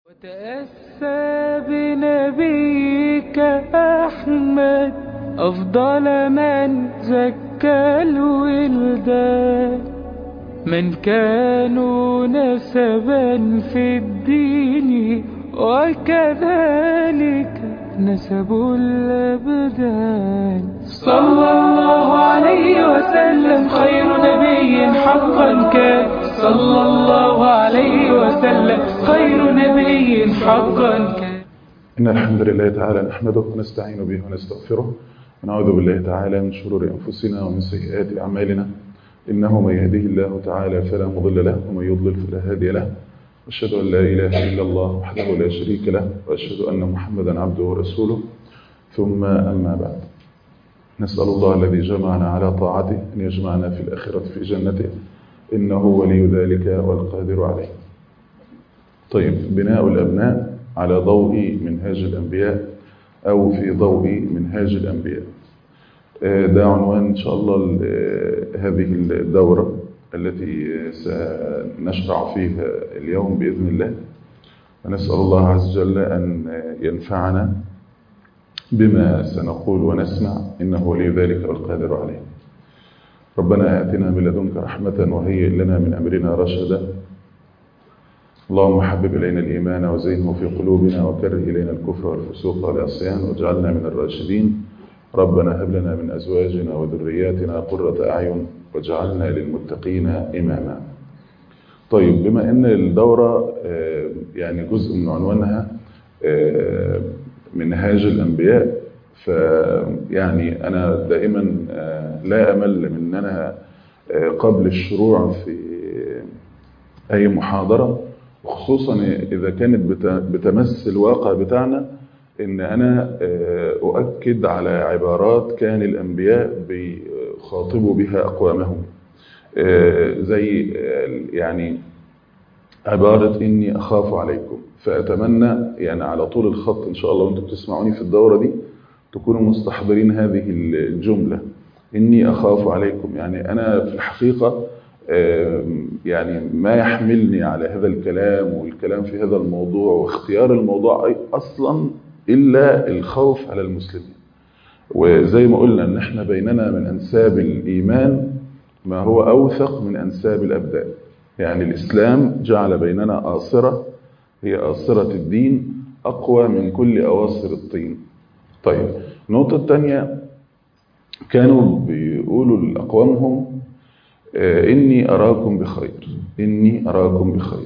وتأسى بنبيك أحمد أفضل من زكى الولدان من كانوا نسبا في الدين وكذلك نسب الأبدان صلى الله عليه وسلم خير نبي حقا كان صلى الله عليه وسلم خير نبي حقا كان إن الحمد لله تعالى نحمده ونستعين به ونستغفره ونعوذ بالله تعالى من شرور أنفسنا ومن سيئات أعمالنا إنه من يهده الله تعالى فلا مضل له ومن يضلل فلا هادي له أشهد أن لا إله إلا الله وحده لا شريك له وأشهد أن محمدا عبده ورسوله ثم أما بعد نسأل الله الذي جمعنا على طاعته أن يجمعنا في الآخرة في جنته إنه ولي ذلك والقادر عليه طيب بناء الأبناء على ضوء منهاج الأنبياء أو في ضوء منهاج الأنبياء ده عنوان إن شاء الله هذه الدورة التي سنشرع فيها اليوم بإذن الله ونسأل الله عز وجل أن ينفعنا بما سنقول ونسمع إنه ولي ذلك والقادر عليه ربنا آتنا من لدنك رحمة وهيئ لنا من أمرنا رشدا اللهم حبب إلينا الإيمان وزينه في قلوبنا وكره إلينا الكفر والفسوق والعصيان واجعلنا من الراشدين ربنا هب لنا من أزواجنا وذرياتنا قرة أعين واجعلنا للمتقين إماما طيب بما أن الدورة يعني جزء من عنوانها منهاج الأنبياء فيعني أنا دائما لا أمل من أن أنا قبل الشروع في أي محاضرة وخصوصا إذا كانت بتمس الواقع بتاعنا إن أنا أؤكد على عبارات كان الأنبياء بيخاطبوا بها أقوامهم زي يعني عبارة إني أخاف عليكم فأتمنى يعني على طول الخط إن شاء الله وأنتم بتسمعوني في الدورة دي تكونوا مستحضرين هذه الجملة إني أخاف عليكم يعني أنا في الحقيقة يعني ما يحملني على هذا الكلام والكلام في هذا الموضوع واختيار الموضوع أصلا إلا الخوف على المسلمين وزي ما قلنا ان احنا بيننا من انساب الايمان ما هو اوثق من انساب الابدان يعني الاسلام جعل بيننا آصرة هي آصرة الدين اقوى من كل اواصر الطين طيب النقطة الثانية كانوا بيقولوا لأقوامهم إني أراكم بخير إني أراكم بخير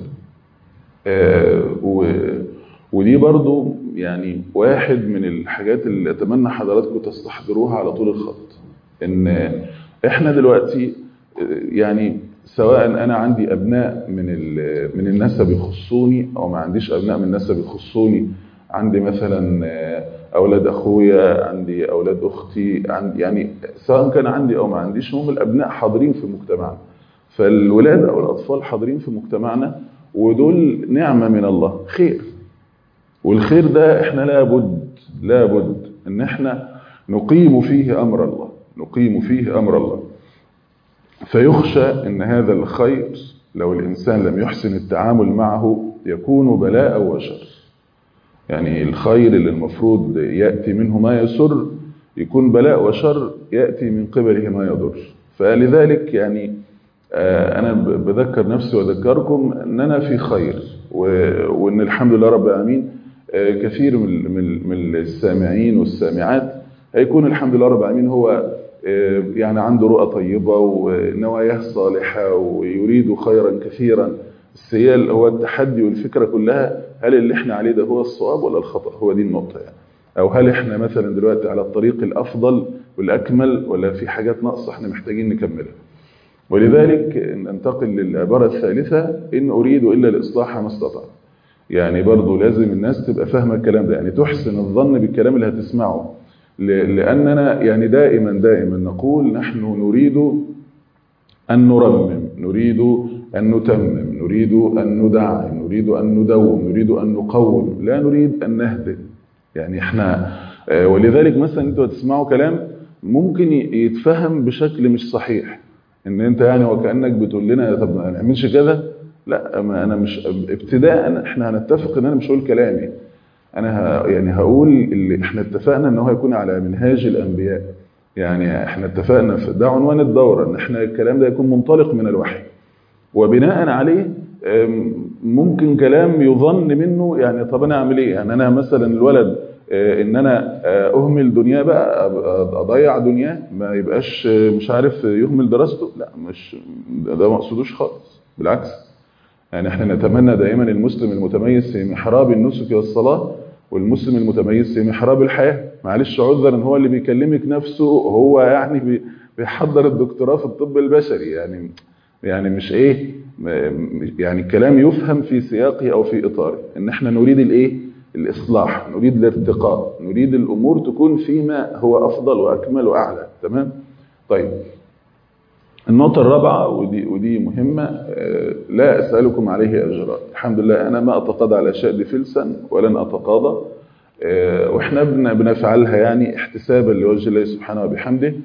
ودي برضو يعني واحد من الحاجات اللي أتمنى حضراتكم تستحضروها على طول الخط إن إحنا دلوقتي يعني سواء أنا عندي أبناء من من النسب يخصوني أو ما عنديش أبناء من النسب يخصوني عندي مثلا أولاد أخويا عندي أولاد أختي عندي يعني سواء كان عندي أو ما عنديش هم الأبناء حاضرين في مجتمعنا فالولاد أو الأطفال حاضرين في مجتمعنا ودول نعمة من الله خير والخير ده احنا لابد لابد ان احنا نقيم فيه امر الله نقيم فيه امر الله فيخشى ان هذا الخير لو الانسان لم يحسن التعامل معه يكون بلاء وشر يعني الخير اللي المفروض يأتي منه ما يسر يكون بلاء وشر يأتي من قبله ما يضر فلذلك يعني أنا بذكر نفسي وأذكركم أننا في خير وأن الحمد لله رب العالمين كثير من السامعين والسامعات هيكون الحمد لله رب العالمين هو يعني عنده رؤى طيبة ونواياه صالحة ويريد خيرا كثيرا بس هي هو التحدي والفكرة كلها هل اللي احنا عليه ده هو الصواب ولا الخطأ هو دي النقطة يعني أو هل احنا مثلا دلوقتي على الطريق الأفضل والأكمل ولا في حاجات ناقصة احنا محتاجين نكملها ولذلك ننتقل للعبارة الثالثة إن أريد إلا الإصلاح ما استطعت يعني برضو لازم الناس تبقى فاهمة الكلام ده يعني تحسن الظن بالكلام اللي هتسمعه لأننا يعني دائما دائما نقول نحن نريد أن نرمم نريد أن نتمم نريد أن ندعم نريد أن ندوم نريد أن نقوم لا نريد أن نهدم يعني احنا ولذلك مثلا انتوا هتسمعوا كلام ممكن يتفهم بشكل مش صحيح ان انت يعني وكأنك بتقول لنا طب ما نعملش كذا لا ما انا مش ابتداء احنا هنتفق ان انا مش هقول كلامي انا ه... يعني هقول اللي احنا اتفقنا ان هو هيكون على منهاج الانبياء يعني احنا اتفقنا في ده عنوان الدوره ان احنا الكلام ده يكون منطلق من الوحي وبناء عليه ممكن كلام يظن منه يعني طب انا اعمل ايه يعني انا مثلا الولد ان انا اهمل دنياه بقى اضيع دنياه ما يبقاش مش عارف يهمل دراسته لا مش ده ما اقصدوش خالص بالعكس يعني احنا نتمنى دائما المسلم المتميز في محراب النسك والصلاه والمسلم المتميز في محراب الحياه معلش عذرا هو اللي بيكلمك نفسه هو يعني بيحضر الدكتوراه في الطب البشري يعني يعني مش ايه يعني الكلام يفهم في سياقه او في اطاره ان احنا نريد الايه الاصلاح نريد الارتقاء نريد الامور تكون فيما هو افضل واكمل واعلى تمام طيب النقطة الرابعة ودي ودي مهمة لا أسألكم عليه أجرا الحمد لله أنا ما أتقاضى على الأشياء دي فلسا ولن أتقاضى وإحنا بنفعلها يعني احتسابا لوجه الله سبحانه وبحمده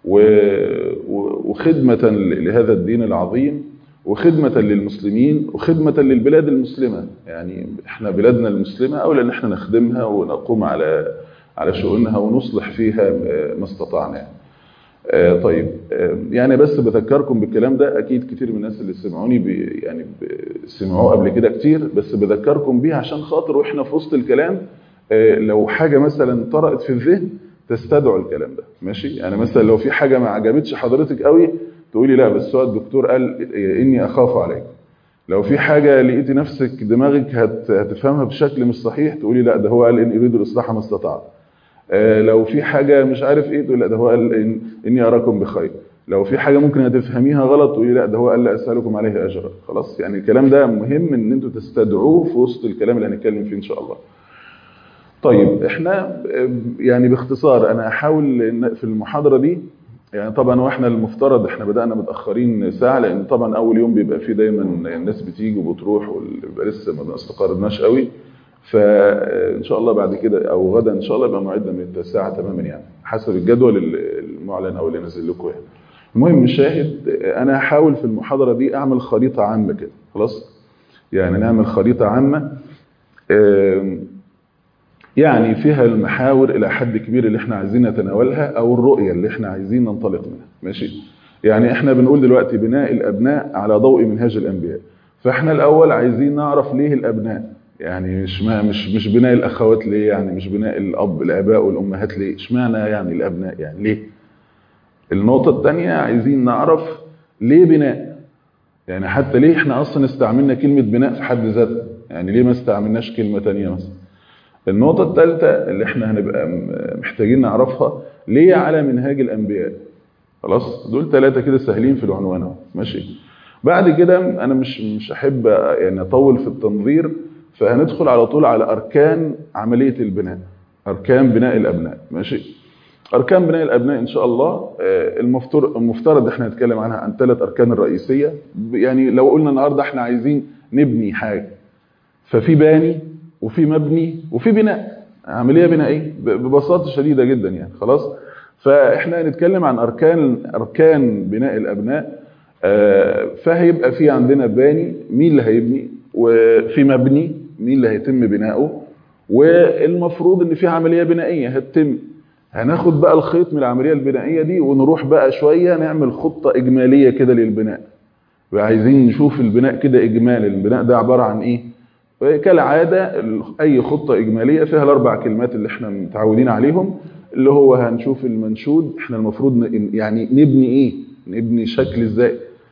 وخدمة لهذا الدين العظيم وخدمة للمسلمين وخدمة للبلاد المسلمة يعني احنا بلادنا المسلمة أولا ان احنا نخدمها ونقوم على على شؤونها ونصلح فيها ما استطعنا يعني. طيب يعني بس بذكركم بالكلام ده اكيد كتير من الناس اللي سمعوني بي يعني سمعوه قبل كده كتير بس بذكركم بيه عشان خاطر واحنا في وسط الكلام لو حاجة مثلا طرأت في الذهن تستدعوا الكلام ده ماشي يعني مثلا لو في حاجة ما عجبتش حضرتك قوي تقولي لا بس هو الدكتور قال اني اخاف عليك لو في حاجة لقيتي نفسك دماغك هت هتفهمها بشكل مش صحيح تقولي لا ده هو قال ان يريد الاصلاح ما استطاع لو في حاجة مش عارف ايه تقولي لا ده هو قال إن اني اراكم بخير لو في حاجة ممكن هتفهميها غلط تقولي لا ده هو قال لا اسالكم عليه اجرا خلاص يعني الكلام ده مهم ان انتوا تستدعوه في وسط الكلام اللي هنتكلم فيه ان شاء الله طيب احنا يعني باختصار انا هحاول في المحاضرة دي يعني طبعا واحنا المفترض احنا بدأنا متأخرين ساعة لان طبعا اول يوم بيبقى فيه دايما الناس بتيجي وبتروح وبيبقى لسه ما استقرناش قوي فان شاء الله بعد كده او غدا ان شاء الله يبقى موعدنا من التاسعة تماما يعني حسب الجدول المعلن او اللي نازل لكم يعني المهم الشاهد انا هحاول في المحاضرة دي اعمل خريطة عامة كده خلاص يعني نعمل خريطة عامة يعني فيها المحاور الى حد كبير اللي احنا عايزين نتناولها او الرؤية اللي احنا عايزين ننطلق منها ماشي يعني احنا بنقول دلوقتي بناء الابناء على ضوء منهاج الانبياء فاحنا الاول عايزين نعرف ليه الابناء يعني مش ما مش مش بناء الاخوات ليه يعني مش بناء الاب الاباء والامهات ليه اشمعنى يعني الابناء يعني ليه النقطة الثانية عايزين نعرف ليه بناء يعني حتى ليه احنا اصلا استعملنا كلمة بناء في حد ذاتها يعني ليه ما استعملناش كلمة ثانيه مثلا النقطة الثالثة اللي احنا هنبقى محتاجين نعرفها ليه على منهاج الأنبياء خلاص دول ثلاثة كده سهلين في العنوان اهو ماشي بعد كده أنا مش مش أحب يعني أطول في التنظير فهندخل على طول على أركان عملية البناء أركان بناء الأبناء ماشي أركان بناء الأبناء إن شاء الله المفترض المفترض احنا نتكلم عنها عن ثلاث أركان الرئيسية يعني لو قلنا النهاردة احنا عايزين نبني حاجة ففي باني وفي مبني وفي بناء عملية بنائية ببساطة شديدة جدا يعني خلاص فاحنا هنتكلم عن أركان أركان بناء الأبناء فهيبقى في عندنا باني مين اللي هيبني وفي مبني مين اللي هيتم بناؤه والمفروض ان في عملية بنائية هتتم هناخد بقى الخيط من العملية البنائية دي ونروح بقى شوية نعمل خطة إجمالية كده للبناء وعايزين نشوف البناء كده إجمالي البناء ده عبارة عن إيه كالعادة أي خطة إجمالية فيها الأربع كلمات اللي احنا متعودين عليهم اللي هو هنشوف المنشود احنا المفروض يعني نبني إيه نبني شكل إزاي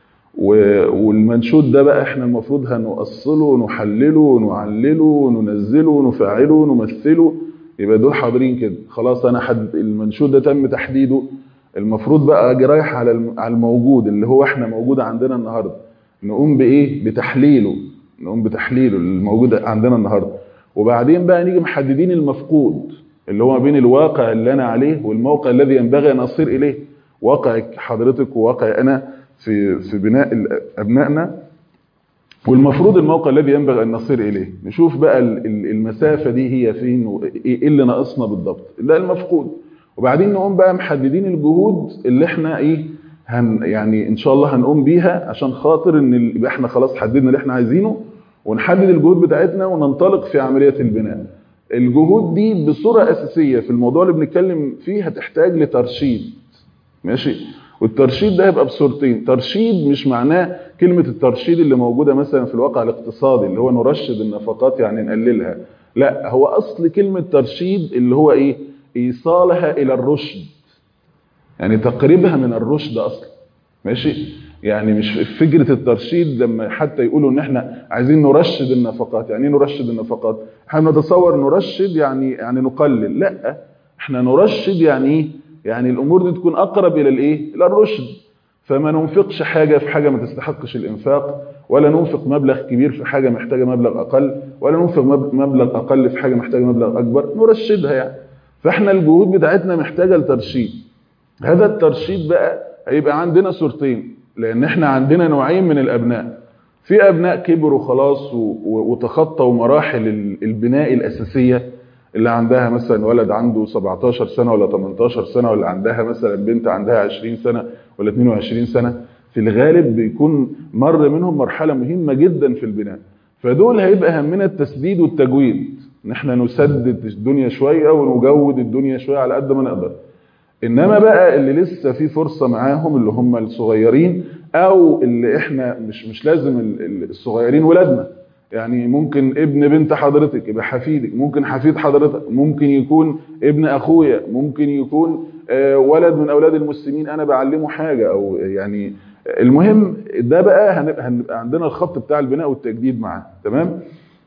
والمنشود ده بقى احنا المفروض هنؤصله ونحلله ونعلله وننزله ونفعله ونمثله يبقى دول حاضرين كده خلاص انا حد المنشود ده تم تحديده المفروض بقى اجي رايح على على الموجود اللي هو احنا موجود عندنا النهارده نقوم بايه بتحليله نقوم بتحليله الموجود عندنا النهارده وبعدين بقى نيجي محددين المفقود اللي هو ما بين الواقع اللي انا عليه والموقع الذي ينبغي ان اصير اليه واقعك حضرتك وواقع انا في في بناء ابنائنا والمفروض الموقع الذي ينبغي ان نصير اليه نشوف بقى المسافه دي هي فين وايه اللي ناقصنا بالضبط ده المفقود وبعدين نقوم بقى محددين الجهود اللي احنا ايه هن يعني ان شاء الله هنقوم بيها عشان خاطر ان ال- يبقى احنا خلاص حددنا اللي احنا عايزينه ونحدد الجهود بتاعتنا وننطلق في عمليه البناء الجهود دي بصوره اساسيه في الموضوع اللي بنتكلم فيه هتحتاج لترشيد ماشي والترشيد ده هيبقى بصورتين ترشيد مش معناه كلمة الترشيد اللي موجودة مثلا في الواقع الاقتصادي اللي هو نرشد النفقات يعني نقللها لا هو أصل كلمة ترشيد اللي هو إيه إيصالها إلى الرشد يعني تقريبها من الرشد أصلا ماشي يعني مش فكرة الترشيد لما حتى يقولوا ان احنا عايزين نرشد النفقات يعني ايه نرشد النفقات احنا نتصور نرشد يعني يعني نقلل لا احنا نرشد يعني ايه يعني الامور دي تكون اقرب الى الايه الى الرشد فما ننفقش حاجة في حاجة ما تستحقش الانفاق ولا ننفق مبلغ كبير في حاجة محتاجة مبلغ اقل ولا ننفق مب- مبلغ اقل في حاجة محتاجة مبلغ اكبر نرشدها يعني فاحنا الجهود بتاعتنا محتاجة لترشيد هذا الترشيد بقى هيبقى عندنا صورتين لان احنا عندنا نوعين من الابناء في ابناء كبروا خلاص و- و- وتخطوا مراحل ال- البناء الاساسيه اللي عندها مثلا ولد عنده 17 سنه ولا 18 سنه ولا عندها مثلا بنت عندها 20 سنه ولا 22 سنه في الغالب بيكون مر منهم مرحله مهمه جدا في البناء فدول هيبقى همنا التسديد والتجويد ان احنا نسدد الدنيا شويه ونجود الدنيا شويه على قد ما نقدر انما بقى اللي لسه في فرصه معاهم اللي هم الصغيرين او اللي احنا مش مش لازم ال- ال- الصغيرين ولادنا يعني ممكن ابن بنت حضرتك يبقى حفيدك ممكن حفيد حضرتك ممكن يكون ابن اخويا ممكن يكون آه، ولد من اولاد المسلمين انا بعلمه حاجه او يعني المهم ده بقى هنبقى, هنبقى عندنا الخط بتاع البناء والتجديد معاه تمام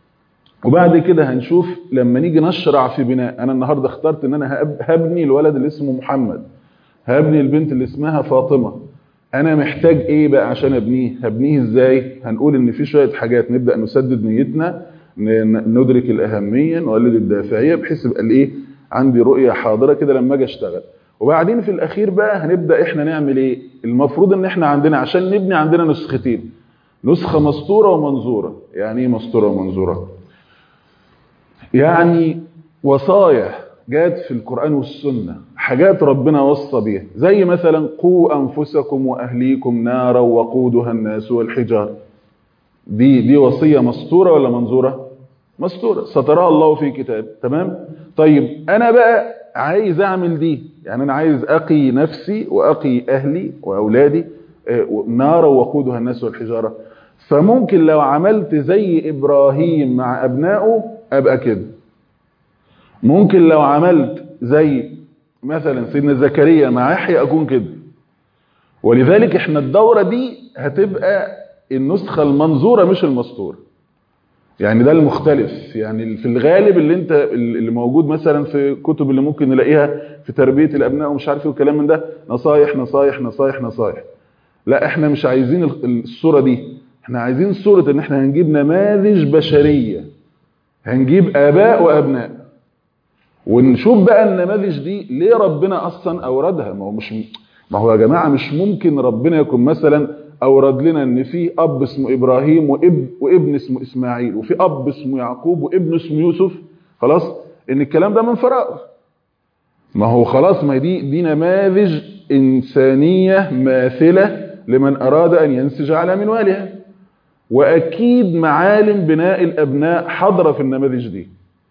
وبعد كده هنشوف لما نيجي نشرع في بناء انا النهارده اخترت ان انا هب- هبني الولد اللي اسمه محمد هبني البنت اللي اسمها فاطمه انا محتاج ايه بقى عشان ابنيه هبنيه ازاي هنقول ان في شويه حاجات نبدا نسدد نيتنا ن- ن- ندرك الاهميه نولد الدافعيه بحيث يبقى الايه عندي رؤيه حاضره كده لما اجي اشتغل وبعدين في الاخير بقى هنبدا احنا نعمل ايه المفروض ان احنا عندنا عشان نبني عندنا نسختين نسخه مسطوره ومنظوره يعني ايه مسطوره ومنظوره يعني وصايا جات في القرآن والسنة حاجات ربنا وصى بيها زي مثلا قوا أنفسكم وأهليكم نارا وقودها الناس والحجار دي دي وصية مسطورة ولا منظورة مسطورة سترها الله في كتاب تمام طيب أنا بقى عايز أعمل دي يعني أنا عايز أقي نفسي وأقي أهلي وأولادي آه، نارا وقودها الناس والحجارة فممكن لو عملت زي إبراهيم مع أبنائه أبقى كده ممكن لو عملت زي مثلا سيدنا زكريا مع يحيى أكون كده ولذلك احنا الدورة دي هتبقى النسخة المنظورة مش المسطورة يعني ده المختلف يعني في الغالب اللي انت اللي موجود مثلا في كتب اللي ممكن نلاقيها في تربية الأبناء ومش عارف ايه والكلام من ده نصايح نصايح نصايح نصايح لا احنا مش عايزين ال- الصورة دي احنا عايزين صورة ان احنا هنجيب نماذج بشرية هنجيب آباء وأبناء ونشوف بقى النماذج دي ليه ربنا اصلا اوردها ما هو مش ما هو يا جماعه مش ممكن ربنا يكون مثلا اورد لنا ان في اب اسمه ابراهيم وابن وابن اسمه اسماعيل وفي اب اسمه يعقوب وابن اسمه يوسف خلاص ان الكلام ده من فراغ ما هو خلاص ما هي دي دي نماذج انسانيه ماثله لمن اراد ان ينسج على منوالها واكيد معالم بناء الابناء حاضره في النماذج دي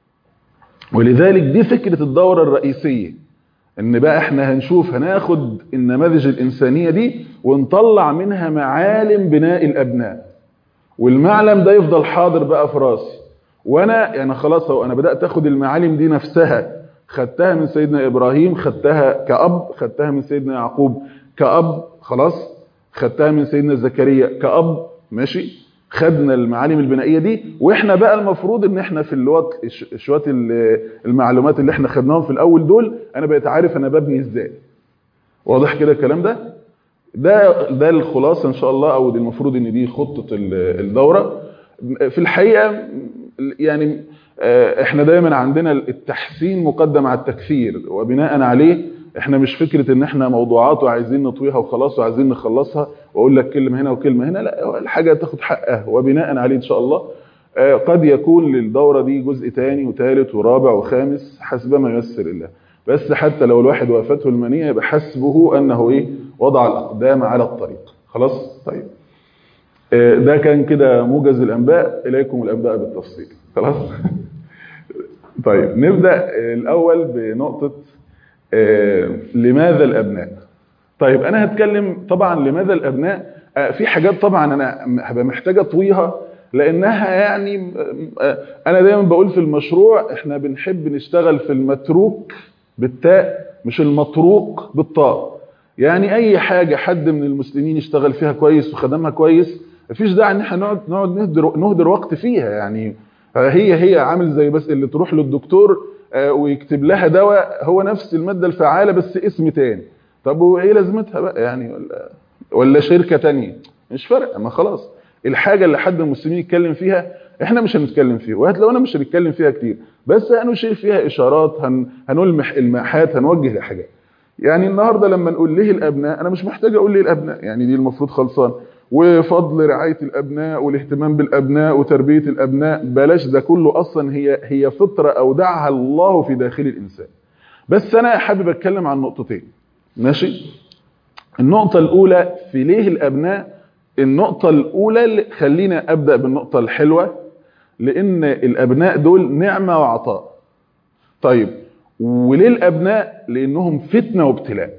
ولذلك دي فكرة الدورة الرئيسية ان بقى احنا هنشوف هناخد النماذج الانسانية دي ونطلع منها معالم بناء الابناء والمعلم ده يفضل حاضر بقى في راسي وانا يعني خلاص اهو انا بدأت اخد المعالم دي نفسها خدتها من سيدنا ابراهيم خدتها كأب خدتها من سيدنا يعقوب كأب خلاص خدتها من سيدنا زكريا كأب ماشي خدنا المعالم البنائيه دي واحنا بقى المفروض ان احنا في الوقت شويه المعلومات اللي احنا خدناهم في الاول دول انا بقيت عارف انا ببني ازاي واضح كده الكلام ده ده ده الخلاصه ان شاء الله او دي المفروض ان دي خطه الدوره في الحقيقه يعني احنا دايما عندنا التحسين مقدم على التكثير وبناء عليه احنا مش فكره ان احنا موضوعات وعايزين نطويها وخلاص وعايزين نخلصها واقول لك كلمه هنا وكلمه هنا لا الحاجه تاخد حقها وبناء عليه ان شاء الله قد يكون للدوره دي جزء ثاني وثالث ورابع وخامس حسب ما ييسر الله بس حتى لو الواحد وافته المنيه يبقى حسبه انه ايه وضع الاقدام على الطريق خلاص طيب آه، ده كان كده موجز الانباء اليكم الانباء بالتفصيل خلاص طيب نبدا الاول بنقطه آه، لماذا الابناء طيب انا هتكلم طبعا لماذا الابناء آه، في حاجات طبعا انا هبقى محتاج اطويها لانها يعني آه، انا دايما بقول في المشروع احنا بنحب نشتغل في المتروك بالتاء مش المطروق بالطاء يعني اي حاجه حد من المسلمين يشتغل فيها كويس وخدمها كويس مفيش داعي ان احنا نقعد نقعد نهدر نهدر وقت فيها يعني هي هي عامل زي بس اللي تروح للدكتور آه، ويكتب لها دواء هو نفس الماده الفعاله بس اسم تاني طب وايه لازمتها بقى يعني ولا ولا شركه تانية مش فارقه ما خلاص الحاجه اللي حد من المسلمين يتكلم فيها احنا مش هنتكلم فيها وهتلاقونا مش هنتكلم فيها كتير بس هنشير فيها اشارات هن هنلمح الماحات هنوجه لحاجات يعني النهارده لما نقول ليه الابناء انا مش محتاج اقول ليه الابناء يعني دي المفروض خلصان وفضل رعايه الابناء والاهتمام بالابناء وتربيه الابناء بلاش ده كله اصلا هي هي فطره اودعها الله في داخل الانسان بس انا حابب اتكلم عن نقطتين ماشي النقطه الاولى في ليه الابناء النقطه الاولى اللي- خلينا ابدا بالنقطه الحلوه لان الابناء دول نعمه وعطاء طيب وليه الابناء لانهم فتنه وابتلاء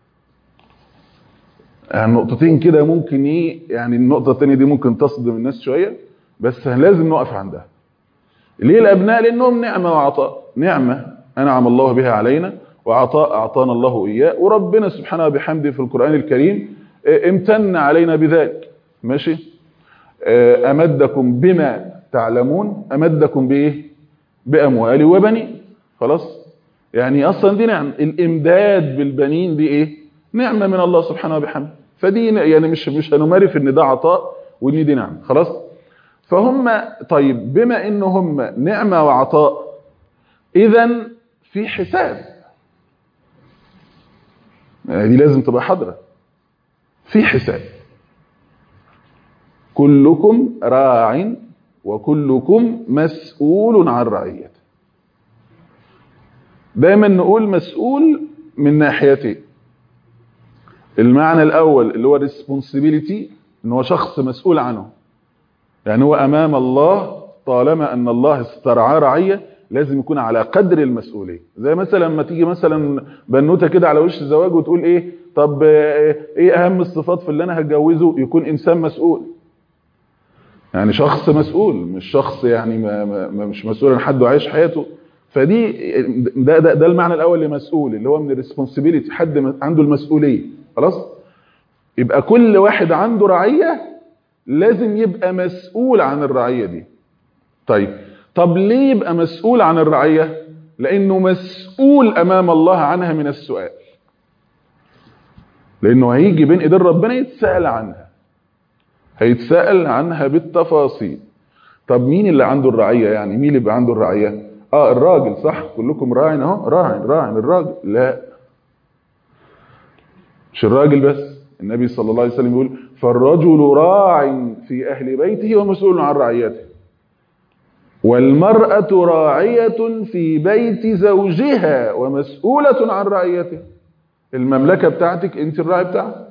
يعني نقطتين كده ممكن ايه يعني النقطه الثانيه دي ممكن تصدم الناس شويه بس لازم نقف عندها ليه الابناء لانهم نعمه وعطاء نعمه انعم الله بها علينا وعطاء اعطانا الله اياه وربنا سبحانه وبحمده في القران الكريم آه، امتن علينا بذلك ماشي آه، امدكم بما تعلمون امدكم بايه باموال وبنين خلاص يعني اصلا دي نعم الامداد بالبنين دي ايه نعمه من الله سبحانه وبحمده فدي يعني مش مش هنماري في ان ده عطاء وان دي نعمه خلاص فهم طيب بما ان هم نعمه وعطاء اذا في حساب يعني دي لازم تبقى حاضره في حساب كلكم راع وكلكم مسؤول عن رعيته دايما نقول مسؤول من ناحيتين المعنى الاول اللي هو responsibility ان هو شخص مسؤول عنه يعني هو امام الله طالما ان الله استرعاه رعيه لازم يكون على قدر المسؤوليه زي مثلا لما تيجي مثلا بنوته كده على وش الزواج وتقول ايه طب آه، ايه اهم الصفات في اللي انا هتجوزه يكون انسان مسؤول يعني شخص مسؤول مش شخص يعني ما ما ما- مش مسؤول عن حد وعايش حياته فدي ده ده, ده المعنى الاول لمسؤول اللي هو من الريسبونسبيلتي حد م- عنده المسؤوليه خلاص يبقى كل واحد عنده رعيه لازم يبقى مسؤول عن الرعيه دي طيب طب ليه يبقى مسؤول عن الرعيه لانه مسؤول امام الله عنها من السؤال لانه هيجي بين ايدين ربنا يتسال عنها هيتسال عنها بالتفاصيل طب مين اللي عنده الرعيه يعني مين اللي بيبقى عنده الرعيه اه الراجل صح كلكم راع اهو راع راع الراجل لا مش الراجل بس النبي صلى الله عليه وسلم يقول فالرجل راع في اهل بيته ومسؤول عن رعيته والمرأة راعية في بيت زوجها ومسؤولة عن رعيته المملكة بتاعتك انت الراعي بتاعها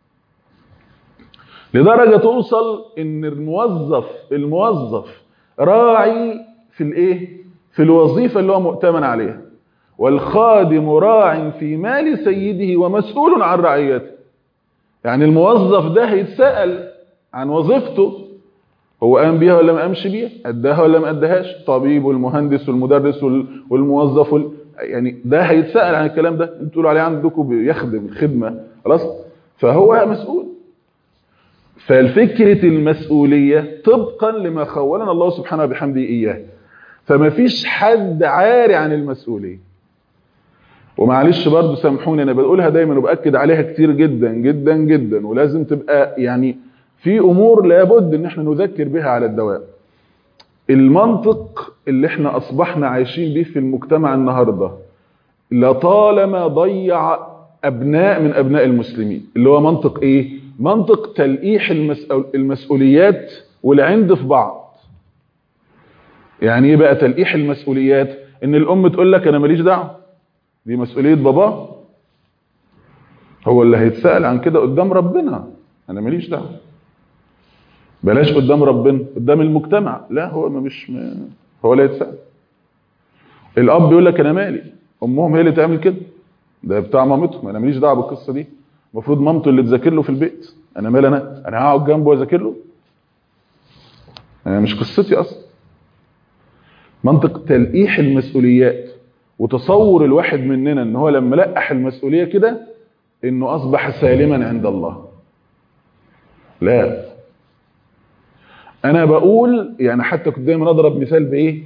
لدرجة توصل ان الموظف الموظف راعي في الايه في الوظيفة اللي هو مؤتمن عليها والخادم راع في مال سيده ومسؤول عن رعيته يعني الموظف ده هيتسأل عن وظيفته هو قام بيها ولا ما قامش بيها اداها ولا ما اداهاش طبيب والمهندس والمدرس وال- والموظف وال... يعني ده هيتسأل عن الكلام ده انتوا تقولوا عليه عندكم بيخدم الخدمة خلاص فهو مسؤول فالفكرة المسؤولية طبقا لما خولنا الله سبحانه وبحمده إياه فما فيش حد عاري عن المسؤولية ومعلش برضو سامحوني انا بقولها دايما وباكد عليها كتير جدا جدا جدا ولازم تبقى يعني في امور لابد ان احنا نذكر بها على الدوام المنطق اللي احنا اصبحنا عايشين بيه في المجتمع النهارده لطالما ضيع ابناء من ابناء المسلمين اللي هو منطق ايه منطق تلقيح المسؤول المسؤوليات والعند في بعض يعني ايه بقى تلقيح المسؤوليات ان الام تقول لك انا ماليش دعوه دي مسؤوليه بابا هو اللي هيتسأل عن كده قدام ربنا انا ماليش دعوه بلاش قدام ربنا قدام المجتمع لا هو ما مش ما هو لا يتسأل الاب يقول لك انا مالي امهم هي اللي تعمل كده ده بتاع مامتهم انا ماليش دعوه بالقصه دي المفروض مامته اللي تذاكر له في البيت انا مال انا انا هقعد جنبه واذاكر له انا مش قصتي اصلا منطق تلقيح المسؤوليات وتصور الواحد مننا ان هو لما لقح المسؤوليه كده انه اصبح سالما عند الله لا انا بقول يعني حتى كنت دايما اضرب مثال بايه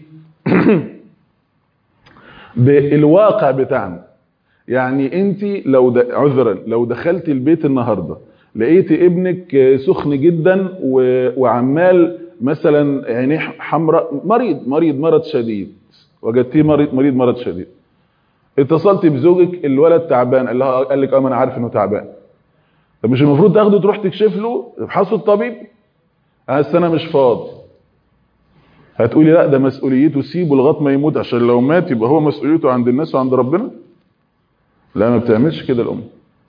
بالواقع بتاعنا يعني انت لو د... عذرا لو دخلت البيت النهارده لقيت ابنك سخن جدا و... وعمال مثلا عينيه حمراء مريض مريض مرض شديد وجدتيه مريض مريض مرض شديد اتصلت بزوجك الولد تعبان قال لها قال لك اه ما انا عارف انه تعبان طب مش المفروض تاخده تروح تكشف له تبحثه الطبيب انا انا مش فاضي هتقولي لا ده مسؤوليته سيبه لغايه ما يموت عشان لو مات يبقى هو مسؤوليته عند الناس وعند ربنا لا ما بتعملش كده الام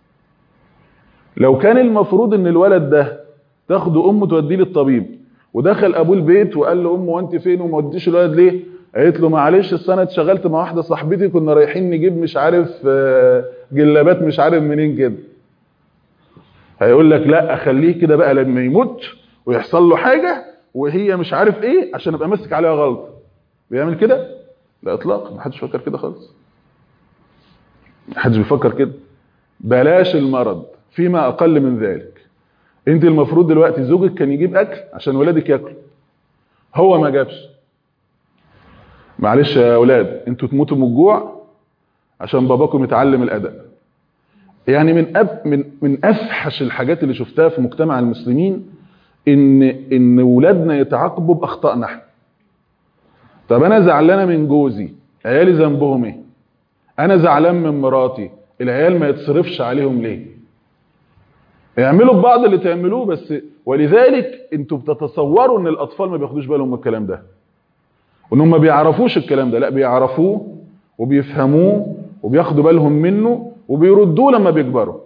لو كان المفروض ان الولد ده تاخده امه توديه للطبيب ودخل ابوه البيت وقال له امه وانت فين وما وديش الولد ليه قالت له معلش السنه اتشغلت مع واحده صاحبتي كنا رايحين نجيب مش عارف جلابات مش عارف منين كده هيقول لك لا اخليه كده بقى لما يموت ويحصل له حاجه وهي مش عارف ايه عشان ابقى ماسك عليها غلط بيعمل كده لا اطلاقا ما حدش فكر كده خالص ما حدش بيفكر كده بلاش المرض فيما اقل من ذلك انت المفروض دلوقتي زوجك كان يجيب اكل عشان ولادك ياكلوا هو ما جابش معلش يا اولاد انتوا تموتوا من الجوع عشان باباكم يتعلم الادب يعني من أب من من افحش الحاجات اللي شفتها في مجتمع المسلمين ان ان ولادنا يتعاقبوا باخطائنا احنا طب انا زعلانه من جوزي عيالي ذنبهم ايه انا زعلان من مراتي العيال ما يتصرفش عليهم ليه اعملوا ببعض اللي تعملوه بس ولذلك انتوا بتتصوروا ان الاطفال ما بياخدوش بالهم من الكلام ده وانهم ما بيعرفوش الكلام ده لا بيعرفوه وبيفهموه وبياخدوا بالهم منه وبيردوه لما بيكبروا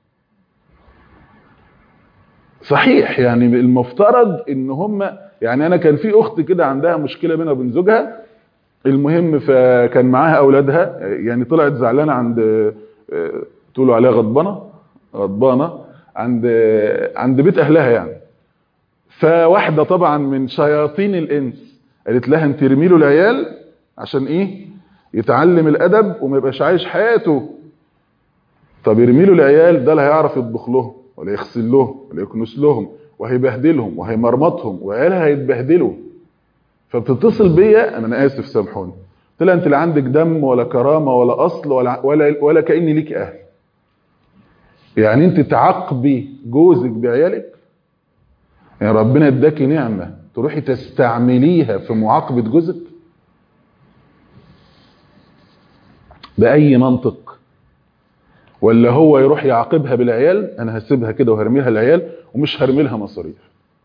صحيح يعني المفترض ان هم يعني انا كان في اخت كده عندها مشكله بينها وبين زوجها المهم فكان معاها اولادها يعني طلعت زعلانه عند تقولوا عليها غضبانه غضبانه عند عند بيت اهلها يعني فواحده طبعا من شياطين الانس قالت لها انت ارمي له العيال عشان ايه يتعلم الادب وما يبقاش عايش حياته طب ارمي له العيال ده لا هيعرف يطبخ لهم ولا يغسل لهم ولا يكنس لهم وهيبهدلهم وهيمرمطهم وعيالها هيتبهدلوا فبتتصل بيا انا اسف سامحوني قلت لها انت لا عندك دم ولا كرامه ولا اصل ولا ولا ولا كاني ليك اهل يعني انت تعاقبي جوزك بعيالك يعني ربنا اداكي نعمه تروحي تستعمليها في معاقبه جوزك باي منطق ولا هو يروح يعاقبها بالعيال انا هسيبها كده وهرمي لها العيال ومش هرمي لها مصاريف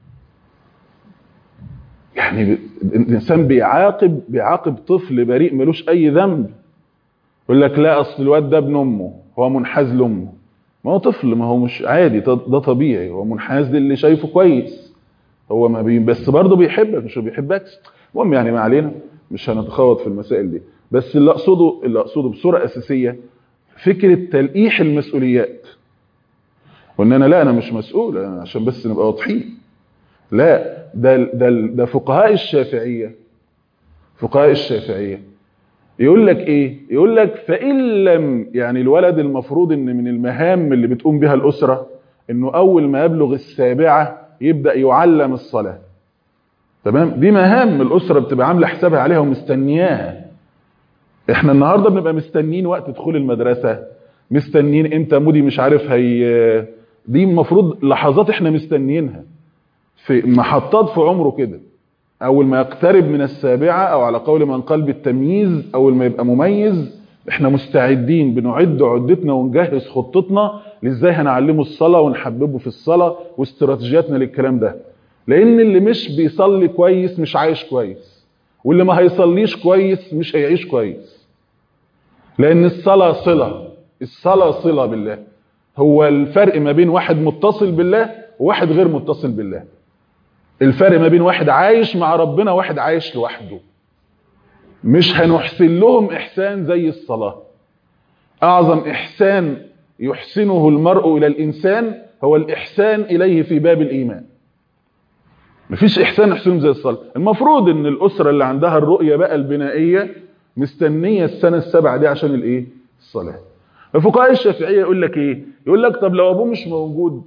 يعني الانسان بيعاقب بيعاقب طفل بريء ملوش اي ذنب يقول لك لا اصل الواد ده ابن امه هو منحاز لامه ما هو طفل ما هو مش عادي ده طبيعي هو منحاز للي شايفه كويس هو ما بي بس برضه بيحبك مش بيحبكش المهم يعني ما علينا مش هنتخوض في المسائل دي بس اللي اقصده اللي اقصده بصوره اساسيه فكره تلقيح المسؤوليات وان انا لا انا مش مسؤول أنا عشان بس نبقى واضحين لا ده ده ده فقهاء الشافعيه فقهاء الشافعيه يقول لك ايه يقول لك فان لم يعني الولد المفروض ان من المهام اللي بتقوم بها الاسره انه اول ما يبلغ السابعه يبدا يعلم الصلاه تمام دي مهام الاسره بتبقى عامله حسابها عليها ومستنياها احنا النهارده بنبقى مستنيين وقت دخول المدرسه مستنيين امتى مودي مش عارف هي دي المفروض لحظات احنا مستنيينها في محطات في عمره كده اول ما يقترب من السابعه او على قول من قال بالتمييز اول ما يبقى مميز احنا مستعدين بنعد عدتنا ونجهز خطتنا لازاي هنعلمه الصلاه ونحببه في الصلاه واستراتيجياتنا للكلام ده لان اللي مش بيصلي كويس مش عايش كويس واللي ما هيصليش كويس مش هيعيش كويس لان الصلاه صله الصلاه صله بالله هو الفرق ما بين واحد متصل بالله وواحد غير متصل بالله الفرق ما بين واحد عايش مع ربنا وواحد عايش لوحده مش هنحسن لهم إحسان زي الصلاة أعظم إحسان يحسنه المرء إلى الإنسان هو الإحسان إليه في باب الإيمان مفيش إحسان يحسنهم زي الصلاة المفروض إن الأسرة اللي عندها الرؤية بقى البنائية مستنية السنة السبعة دي عشان الإيه؟ الصلاة الفقهاء الشافعية يقول لك إيه؟ يقول لك طب لو أبوه مش موجود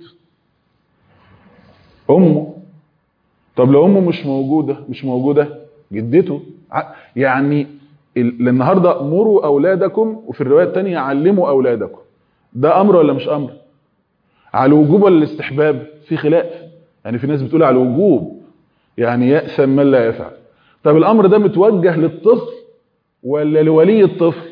أمه طب لو أمه مش موجودة مش موجودة جدته يعني النهارده مروا اولادكم وفي الروايه الثانيه علموا اولادكم ده امر ولا مش امر على الوجوب ولا الاستحباب في خلاف يعني في ناس بتقول على الوجوب يعني يأثم من لا يفعل طب الامر ده متوجه للطفل ولا لولي الطفل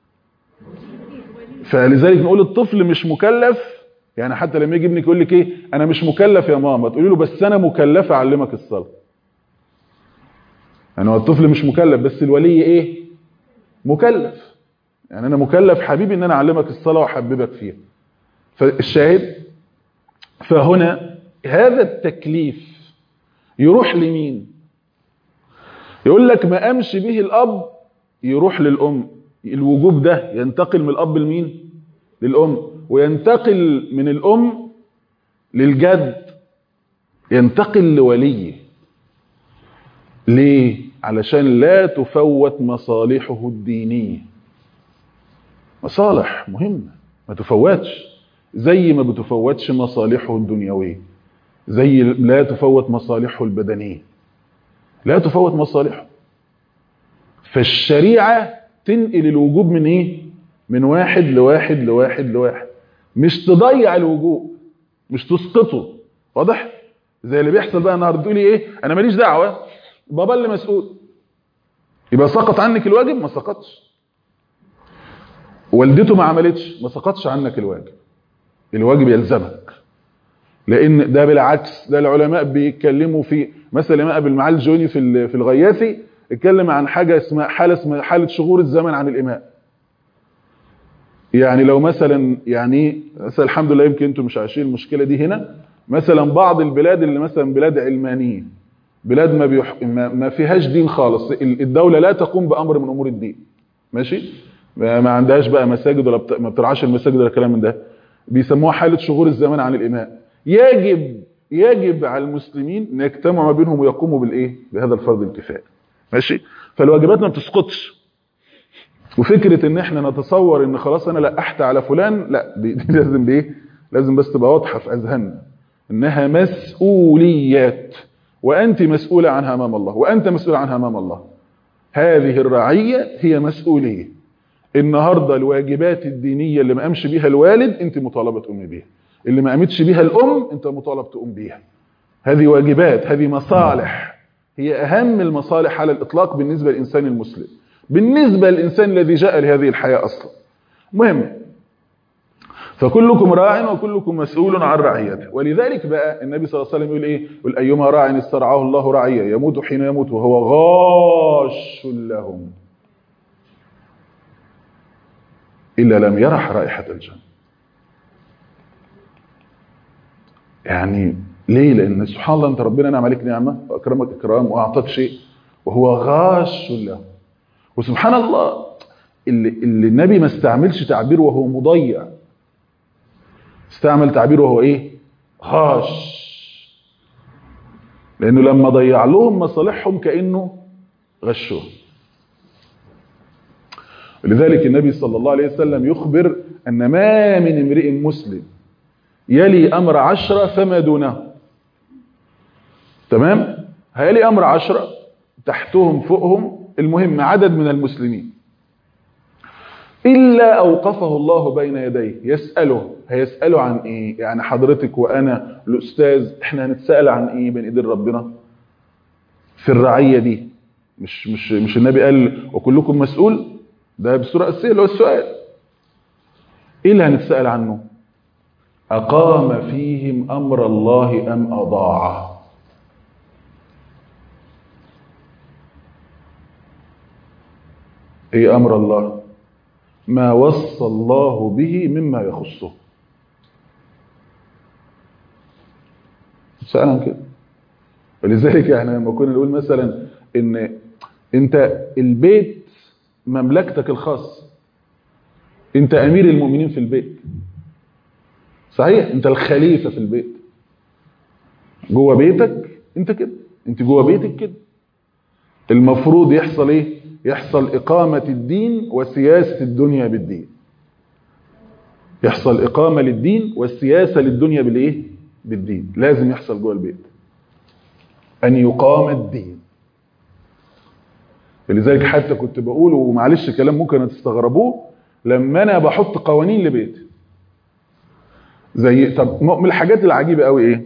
فلذلك نقول الطفل مش مكلف يعني حتى لما يجي ابنك يقول لك ايه انا مش مكلف يا ماما تقولي له بس انا مكلفه اعلمك الصلاه يعني هو الطفل مش مكلف بس الولي ايه مكلف يعني انا مكلف حبيبي ان انا اعلمك الصلاه واحببك فيها فالشاهد فهنا هذا التكليف يروح لمين يقول لك ما قامش به الاب يروح للام الوجوب ده ينتقل من الاب لمين للام وينتقل من الام للجد ينتقل لوليه ليه علشان لا تفوت مصالحه الدينية مصالح مهمة ما تفوتش زي ما بتفوتش مصالحه الدنيوية زي لا تفوت مصالحه البدنية لا تفوت مصالحه فالشريعة تنقل الوجوب من ايه من واحد لواحد لواحد لواحد مش تضيع الوجوب مش تسقطه واضح زي اللي بيحصل بقى النهارده تقولي ايه انا ماليش دعوه بابا اللي مسؤول يبقى سقط عنك الواجب ما سقطش والدته ما عملتش ما سقطش عنك الواجب الواجب يلزمك لان ده بالعكس ده العلماء بيتكلموا في مثلا الامام ابو المعالي الجوني في في الغياثي اتكلم عن حاجه اسمها حاله اسمها حاله شغور الزمن عن الاماء يعني لو مثلا يعني مثلا الحمد لله يمكن انتم مش عايشين المشكله دي هنا مثلا بعض البلاد اللي مثلا بلاد علمانيه بلاد ما, بيح... ما ما فيهاش دين خالص الدولة لا تقوم بأمر من أمور الدين ماشي ما عندهاش بقى مساجد ولا بت... ما بترعاش المساجد ولا كلام من ده بيسموها حالة شغور الزمان عن الإماء يجب يجب على المسلمين ان يجتمعوا ما بينهم ويقوموا بالايه بهذا الفرض الكفايه ماشي فالواجبات ما بتسقطش وفكره ان احنا نتصور ان خلاص انا لقحت على فلان لا دي, دي لازم بايه لازم بس تبقى واضحه في اذهاننا انها مسؤوليات وأنت مسؤولة عنها أمام الله وأنت مسؤول عنها أمام الله هذه الرعية هي مسؤولية النهاردة الواجبات الدينية اللي ما قامش بيها الوالد أنت مطالبة تقومي بيها اللي ما قامتش بيها الأم أنت مطالب تقوم بيها هذه واجبات هذه مصالح هي أهم المصالح على الإطلاق بالنسبة للإنسان المسلم بالنسبة للإنسان الذي جاء لهذه الحياة أصلا مهم فكلكم راع وكلكم مسؤول عن رعيته ولذلك بقى النبي صلى الله عليه وسلم يقول ايه يقول ايما راع استرعاه الله رعيه يموت حين يموت وهو غاش لهم الا لم يرح رائحه الجنه يعني ليه لان سبحان الله انت ربنا نعم عليك نعمه واكرمك اكرام واعطاك شيء وهو غاش له وسبحان الله اللي, اللي النبي ما استعملش تعبير وهو مضيع استعمل تعبير وهو ايه غاش لانه لما ضيع لهم مصالحهم كانه غشهم لذلك النبي صلى الله عليه وسلم يخبر ان ما من امرئ مسلم يلي امر عشرة فما دونه تمام هيلي امر عشرة تحتهم فوقهم المهم عدد من المسلمين إلا أوقفه الله بين يديه يسأله هيسأله عن إيه يعني حضرتك وأنا الأستاذ إحنا هنتسأل عن إيه بين إيدين ربنا في الرعية دي مش مش مش النبي قال وكلكم مسؤول ده بصورة أساسية اللي هو السؤال إيه اللي هنتسأل عنه أقام فيهم أمر الله أم أضاعه إيه أمر الله ما وصى الله به مما يخصه فعلا كده ولذلك يعني لما كنا نقول مثلا ان انت البيت مملكتك الخاصه انت امير المؤمنين في البيت صحيح انت الخليفه في البيت جوه بيتك انت كده انت جوه بيتك كده المفروض يحصل ايه يحصل اقامه الدين وسياسه الدنيا بالدين يحصل اقامه للدين والسياسه للدنيا بالايه بالدين لازم يحصل جوه البيت ان يقام الدين لذلك حتى كنت بقول ومعلش كلام ممكن تستغربوه لما انا بحط قوانين لبيتي زي طب من الحاجات العجيبه قوي ايه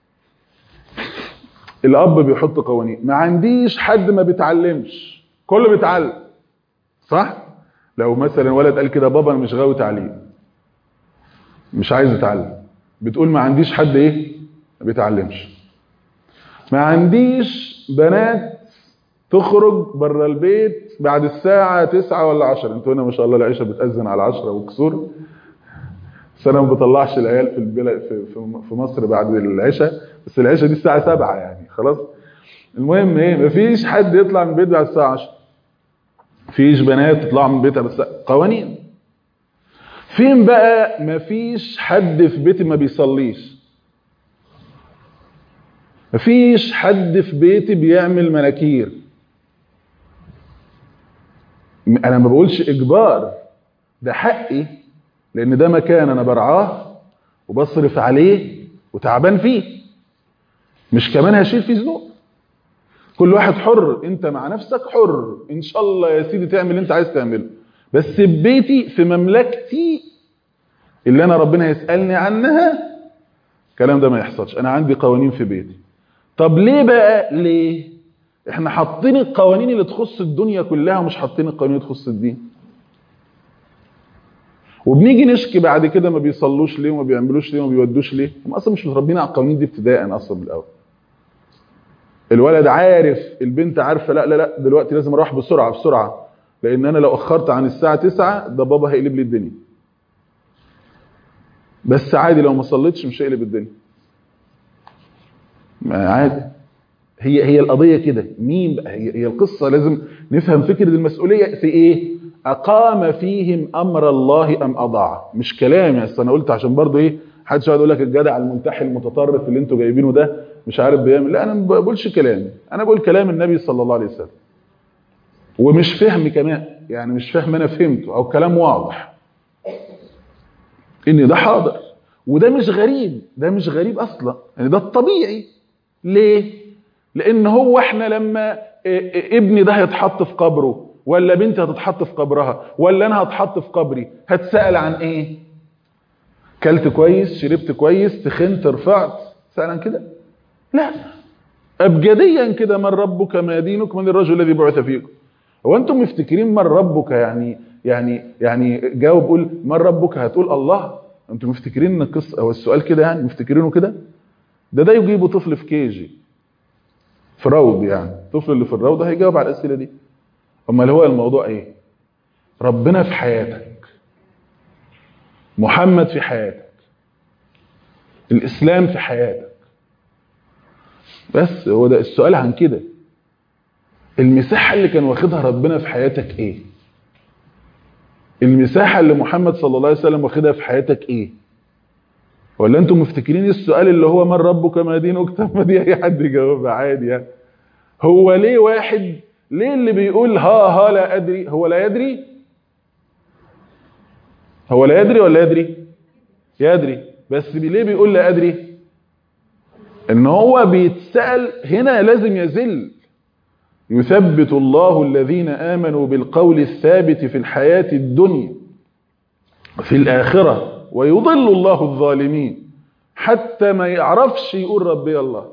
الاب بيحط قوانين ما عنديش حد ما بيتعلمش كله بيتعلم صح لو مثلا ولد قال كده بابا انا مش غاوي تعليم مش عايز اتعلم بتقول ما عنديش حد ايه ما بيتعلمش ما عنديش بنات تخرج بره البيت بعد الساعة تسعة ولا عشرة انتوا هنا ما شاء الله العيشة بتأذن على عشرة وكسور بس انا ما بطلعش العيال في البلد في, في, في مصر بعد العشاء بس العشاء دي الساعة سبعة يعني خلاص المهم ايه مفيش حد يطلع من البيت بعد الساعة 10 مفيش بنات تطلع من بيتها بس قوانين فين بقى مفيش حد في بيتي ما بيصليش مفيش حد في بيتي بيعمل مناكير انا ما بقولش اجبار ده حقي لان ده مكان انا برعاه وبصرف عليه وتعبان فيه مش كمان هشيل فيه ذنوب كل واحد حر انت مع نفسك حر ان شاء الله يا سيدي تعمل اللي انت عايز تعمله بس في بيتي في مملكتي اللي انا ربنا يسالني عنها الكلام ده ما يحصلش انا عندي قوانين في بيتي طب ليه بقى ليه احنا حاطين القوانين اللي تخص الدنيا كلها ومش حاطين القوانين اللي تخص الدين وبنيجي نشكي بعد كده ما بيصلوش ليه وما بيعملوش ليه وما بيودوش ليه هم اصلا مش متربيين على القوانين دي ابتداء اصلا بالاول الولد عارف البنت عارفه لا لا لا دلوقتي لازم اروح بسرعه بسرعه لان انا لو اخرت عن الساعه 9 ده بابا هيقلب لي الدنيا بس عادي لو ما صليتش مش هيقلب الدنيا عادي هي هي القضيه كده مين بقى هي, هي القصه لازم نفهم فكره المسؤوليه في ايه اقام فيهم امر الله ام اضاع مش كلامي اصل انا قلت عشان برضو ايه حدش يقعد يقول لك الجدع المنتحي المتطرف اللي انتوا جايبينه ده مش عارف بيعمل لا انا ما بقولش كلامي انا بقول كلام النبي صلى الله عليه وسلم ومش فهم كمان يعني مش فهم انا فهمته او كلام واضح ان ده حاضر وده مش غريب ده مش غريب اصلا يعني ده الطبيعي ليه لان هو احنا لما ابني ده هيتحط في قبره ولا بنتي هتتحط في قبرها ولا انا هتحط في قبري هتسال عن ايه كلت كويس شربت كويس تخنت رفعت سال عن كده لا ابجديا كده من ربك ما دينك من الرجل الذي بعث فيكم هو انتم مفتكرين من ربك يعني يعني يعني جاوب قول من ربك هتقول الله انتم مفتكرين ان القصه او السؤال كده يعني مفتكرينه كده ده ده يجيبوا طفل في كيجي في روض يعني الطفل اللي في الروضه هيجاوب على الاسئله دي امال هو الموضوع ايه ربنا في حياتك محمد في حياتك الاسلام في حياتك بس هو ده السؤال عن كده المساحه اللي كان واخدها ربنا في حياتك ايه المساحه اللي محمد صلى الله عليه وسلم واخدها في حياتك ايه ولا انتم مفتكرين السؤال اللي هو من ربك ما دينك طب ما دي اي حد يجاوبها عادي يعني هو ليه واحد ليه اللي بيقول ها ها لا ادري هو لا يدري هو لا يدري ولا يدري يدري بس ليه بيقول لا ادري ان هو بيتسال هنا لازم يزل يثبت الله الذين امنوا بالقول الثابت في الحياه الدنيا في الاخره ويضل الله الظالمين حتى ما يعرفش يقول ربي الله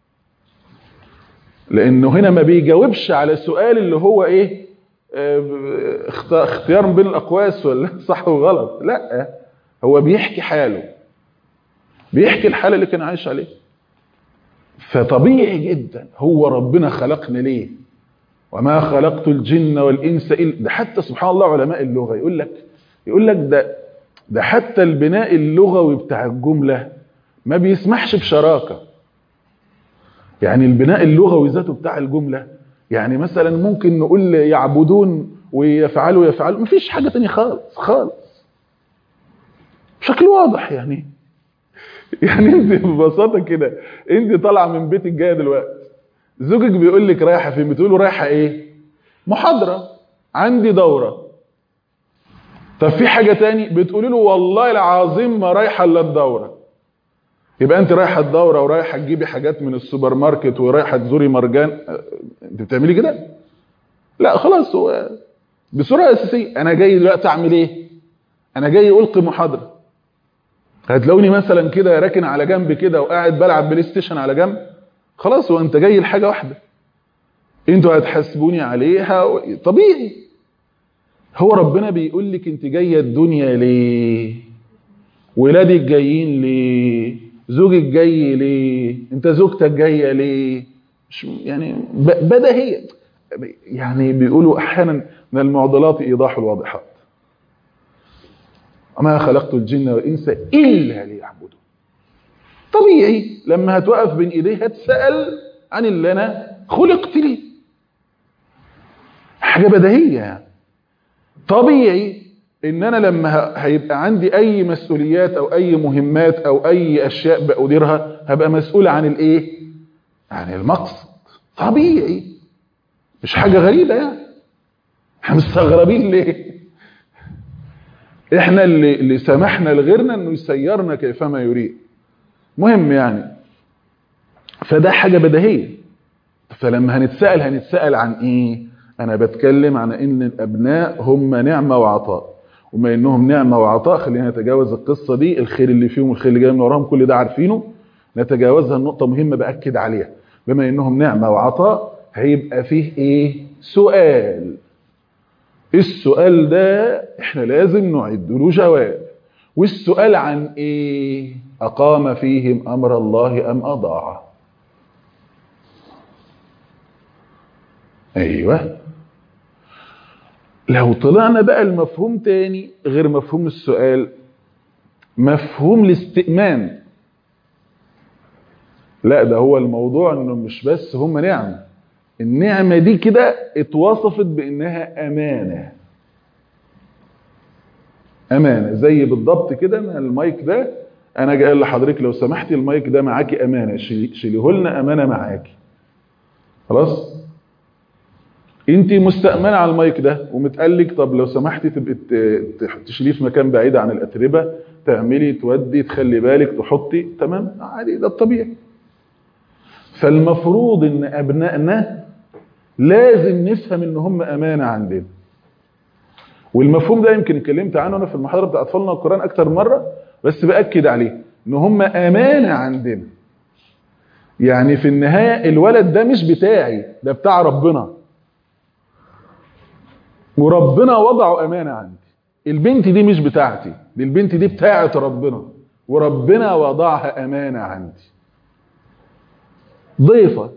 لانه هنا ما بيجاوبش على سؤال اللي هو ايه اختيار بين الاقواس ولا صح وغلط لا هو بيحكي حاله بيحكي الحاله اللي كان عايش عليها فطبيعي جدا هو ربنا خلقنا ليه وما خلقت الجن والانس الا ده حتى سبحان الله علماء اللغه يقول لك يقول لك ده ده حتى البناء اللغوي بتاع الجمله ما بيسمحش بشراكه يعني البناء اللغوي ذاته بتاع الجملة يعني مثلا ممكن نقول يعبدون ويفعلوا يفعلوا مفيش حاجة تانية خالص خالص بشكل واضح يعني يعني انت ببساطة كده انت طالعة من بيتك جاية دلوقتي زوجك بيقول لك رايحة فين بتقول له رايحة ايه محاضرة عندي دورة طب في حاجة تاني بتقولي له والله العظيم ما رايحة الا الدورة يبقى انت رايحة الدورة ورايحة تجيبي حاجات من السوبر ماركت ورايحة تزوري مرجان انت بتعملي كده لا خلاص هو بصورة اساسية انا جاي دلوقتي اعمل ايه انا جاي القي محاضرة هتلاقوني مثلا كده راكن على جنب كده وقاعد بلعب بلاي ستيشن على جنب خلاص هو انت جاي لحاجة واحدة انتوا هتحاسبوني عليها و... طبيعي هو ربنا بيقول لك انت جايه الدنيا ليه ولادك جايين ليه زوجك جاي ليه انت زوجتك جايه ليه مش يعني بديهيه يعني بيقولوا احيانا من المعضلات ايضاح الواضحات وما خلقت الجن والانس الا ليعبدون طبيعي لما هتوقف بين ايديه هتسال عن اللي انا خلقت ليه حاجه بديهيه يعني طبيعي ان انا لما هيبقى عندي اي مسؤوليات او اي مهمات او اي اشياء بأديرها هبقى مسؤول عن الايه عن المقصد طبيعي مش حاجة غريبة يعني احنا مستغربين ليه احنا اللي, اللي سمحنا لغيرنا انه يسيرنا كيفما يريد مهم يعني فده حاجة بديهية فلما هنتسأل هنتسأل عن ايه انا بتكلم عن ان الابناء هم نعمة وعطاء وما انهم نعمة وعطاء خلينا نتجاوز القصة دي الخير اللي فيهم والخير اللي جاي من وراهم كل ده عارفينه نتجاوزها النقطة مهمة بأكد عليها بما انهم نعمة وعطاء هيبقى فيه ايه سؤال السؤال ده احنا لازم نعد له جواب والسؤال عن ايه اقام فيهم امر الله ام اضاعه ايوه لو طلعنا بقى المفهوم تاني غير مفهوم السؤال مفهوم الاستئمان لا ده هو الموضوع انه مش بس هم نعمة النعمة دي كده اتوصفت بانها امانة امانة زي بالضبط كده انا المايك ده انا جاي لحضرتك لو سمحتي المايك ده معاكي امانة شيليه لنا امانة معاكي خلاص انت مستأمنة على المايك ده ومتقلك طب لو سمحتي تبقي تشيليه في مكان بعيد عن الاتربه تعملي تودي تخلي بالك تحطي تمام عادي ده الطبيعي فالمفروض ان ابنائنا لازم نفهم ان هم امانه عندنا والمفهوم ده يمكن اتكلمت عنه انا في المحاضره بتاعت اطفالنا القران اكتر مره بس باكد عليه ان هم امانه عندنا يعني في النهايه الولد ده مش بتاعي ده بتاع ربنا وربنا وضعه امانه عندي البنت دي مش بتاعتي دي البنت دي بتاعت ربنا وربنا وضعها امانه عندي ضيفه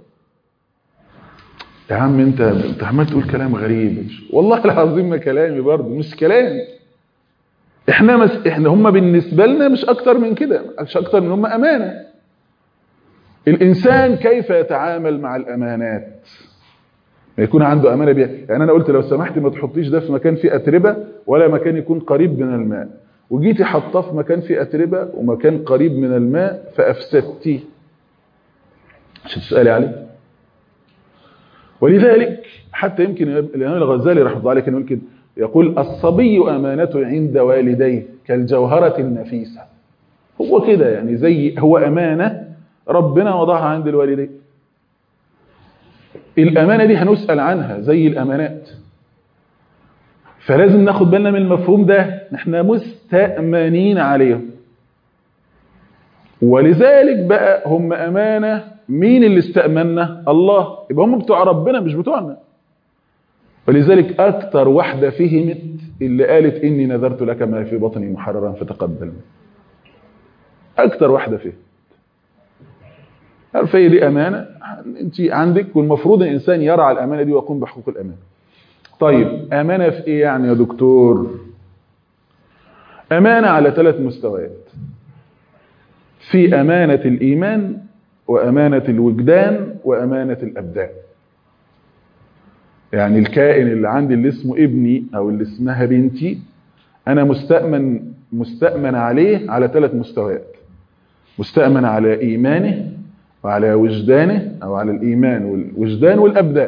يا عم انت انت عمال تقول كلام غريب والله العظيم ما كلامي برضه مش كلامي احنا مس... احنا هم بالنسبه لنا مش اكتر من كده مش اكتر من هم امانه الانسان كيف يتعامل مع الامانات ما يكون عنده امانه بيها يعني انا قلت لو سمحتي ما تحطيش ده في مكان فيه اتربه ولا مكان يكون قريب من الماء وجيتي حطاه في مكان فيه اتربه ومكان قريب من الماء فافسدتيه عشان تسالي عليه ولذلك حتى يمكن الامام الغزالي رحمه الله عليه كان يقول كده يقول الصبي امانه عند والديه كالجوهره النفيسه هو كده يعني زي هو امانه ربنا وضعها عند الوالدين الأمانة دي هنسأل عنها زي الأمانات فلازم ناخد بالنا من المفهوم ده احنا مستأمنين عليهم ولذلك بقى هم أمانة مين اللي استأمنا الله يبقى هم بتوع ربنا مش بتوعنا ولذلك أكتر واحدة فهمت اللي قالت إني نذرت لك ما في بطني محررا فتقبل أكتر واحدة فهمت عارفه هي دي امانه انت عندك والمفروض الانسان يرعى الامانه دي ويقوم بحقوق الامانه طيب امانه في ايه يعني يا دكتور امانه على ثلاث مستويات في امانه الايمان وأمانة الوجدان وأمانة الأبدان يعني الكائن اللي عندي اللي اسمه ابني أو اللي اسمها بنتي أنا مستأمن مستأمن عليه على ثلاث مستويات مستأمن على إيمانه وعلى وجدانه أو على الإيمان والوجدان والأبدان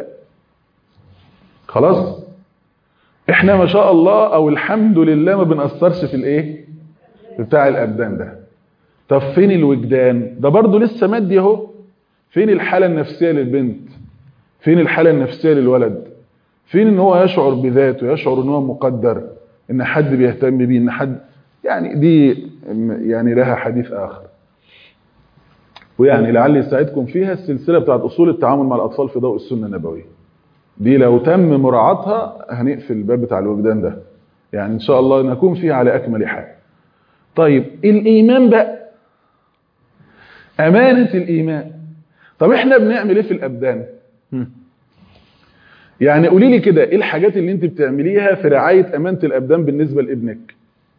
خلاص احنا ما شاء الله او الحمد لله ما بنأثرش في الايه بتاع الابدان ده طب فين الوجدان ده برضه لسه مادي اهو فين الحالة النفسية للبنت فين الحالة النفسية للولد فين ان هو يشعر بذاته يشعر ان هو مقدر ان حد بيهتم بيه ان حد يعني دي يعني لها حديث اخر ويعني لعل يساعدكم فيها السلسلة بتاعت اصول التعامل مع الاطفال في ضوء السنة النبوية دي لو تم مراعاتها هنقفل الباب بتاع الوجدان ده يعني ان شاء الله نكون فيها على اكمل حال طيب الايمان بقى امانة الايمان طب احنا بنعمل ايه في الابدان يعني قولي لي كده ايه الحاجات اللي انت بتعمليها في رعاية امانة الابدان بالنسبة لابنك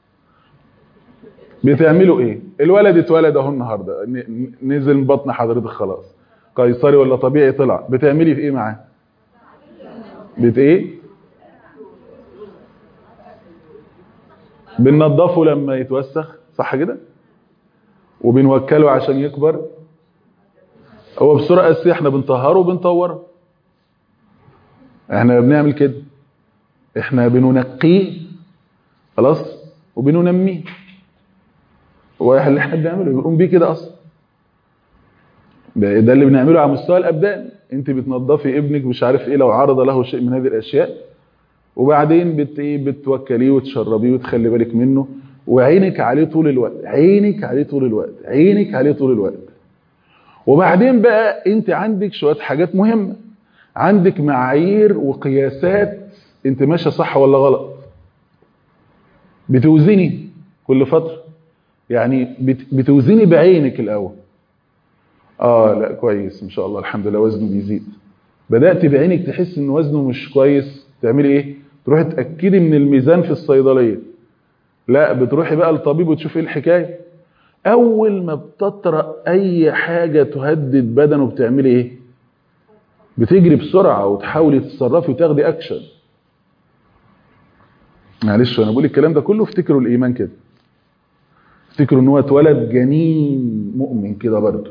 بتعملوا ايه الولد اتولد اهو النهارده نزل من بطن حضرتك خلاص قيصري ولا طبيعي طلع بتعملي في ايه معاه بت ايه بننضفه لما يتوسخ صح كده وبنوكله عشان يكبر هو بصوره اساسيه احنا بنطهره وبنطوره احنا بنعمل كده احنا بننقيه خلاص وبننميه هو اللي احنا بنعمله بنقوم بيه كده اصلا ده, ده اللي بنعمله على مستوى الابدان انت بتنظفي ابنك مش عارف ايه لو عرض له شيء من هذه الاشياء وبعدين بت ايه بتوكليه وتشربيه وتخلي بالك منه وعينك عليه طول الوقت عينك عليه طول الوقت عينك عليه طول الوقت وبعدين بقى انت عندك شويه حاجات مهمه عندك معايير وقياسات انت ماشيه صح ولا غلط بتوزني كل فتره يعني بتوزني بعينك الاول اه لا كويس ان شاء الله الحمد لله وزنه بيزيد بدات بعينك تحس ان وزنه مش كويس تعملي ايه تروحي تاكدي من الميزان في الصيدليه لا بتروحي بقى للطبيب وتشوفي ايه الحكايه اول ما بتطرأ اي حاجه تهدد بدنه بتعملي ايه بتجري بسرعه وتحاولي تتصرفي وتاخدي اكشن معلش انا بقول الكلام ده كله افتكروا الايمان كده افتكروا ان هو اتولد جنين مؤمن كده برضه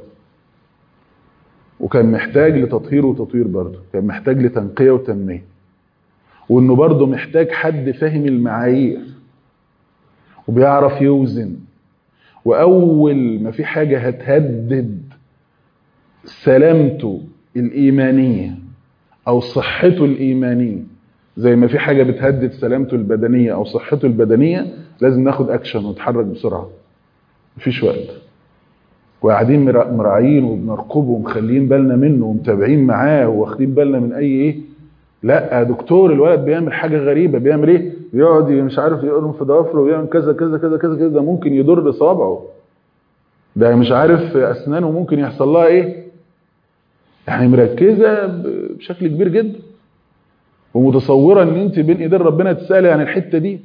وكان محتاج لتطهير وتطوير برضه كان محتاج لتنقية وتنمية وانه برضه محتاج حد فاهم المعايير وبيعرف يوزن واول ما في حاجة هتهدد سلامته الإيمانية أو صحته الإيمانية زي ما في حاجة بتهدد سلامته البدنية أو صحته البدنية لازم ناخد أكشن ونتحرك بسرعة مفيش وقت وقاعدين مراعيين وبنرقبه ومخلين بالنا منه ومتابعين معاه واخدين بالنا من اي ايه لا دكتور الولد بيعمل حاجه غريبه بيعمل ايه يقعد مش عارف يقرم في ضوافره ويعمل كذا كذا كذا كذا كذا ده ممكن يضر صابعه ده مش عارف اسنانه ممكن يحصل لها ايه يعني مركزه بشكل كبير جدا ومتصوره ان انت بين ايدين ربنا تسالي عن الحته دي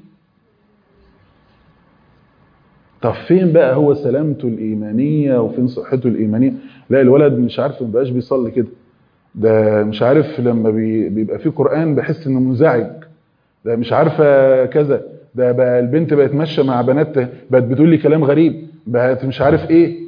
طب فين بقى هو سلامته الإيمانية وفين صحته الإيمانية لا الولد مش عارف ما بقاش بيصلي كده ده مش عارف لما بي بيبقى فيه قرآن بحس انه منزعج ده مش عارفة كذا ده بقى البنت بقت ماشية مع بنات بقت بتقول لي كلام غريب بقت مش عارف ايه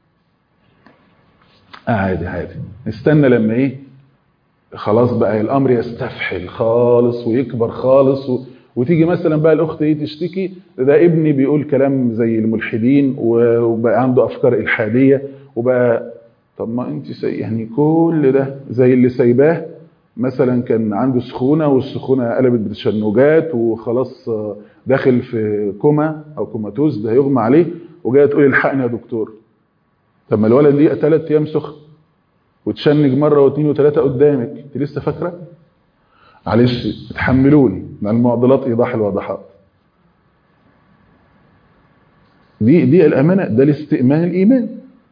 آه عادي عادي نستنى لما ايه خلاص بقى الامر يستفحل خالص ويكبر خالص و... وتيجي مثلا بقى الاخت ايه تشتكي ده ابني بيقول كلام زي الملحدين وبقى عنده افكار الحاديه وبقى طب ما انت سي يعني كل ده زي اللي سايباه مثلا كان عنده سخونه والسخونه قلبت بتشنجات وخلاص داخل في كوما او كوماتوز ده هيغمى عليه وجايه تقول الحقني يا دكتور طب ما الولد ليه ثلاث ايام سخن وتشنج مره واثنين وثلاثه قدامك انت لسه فاكره معلش اتحملوني من المعضلات ايضاح الواضحات دي دي الامانه ده الاستئمان الايمان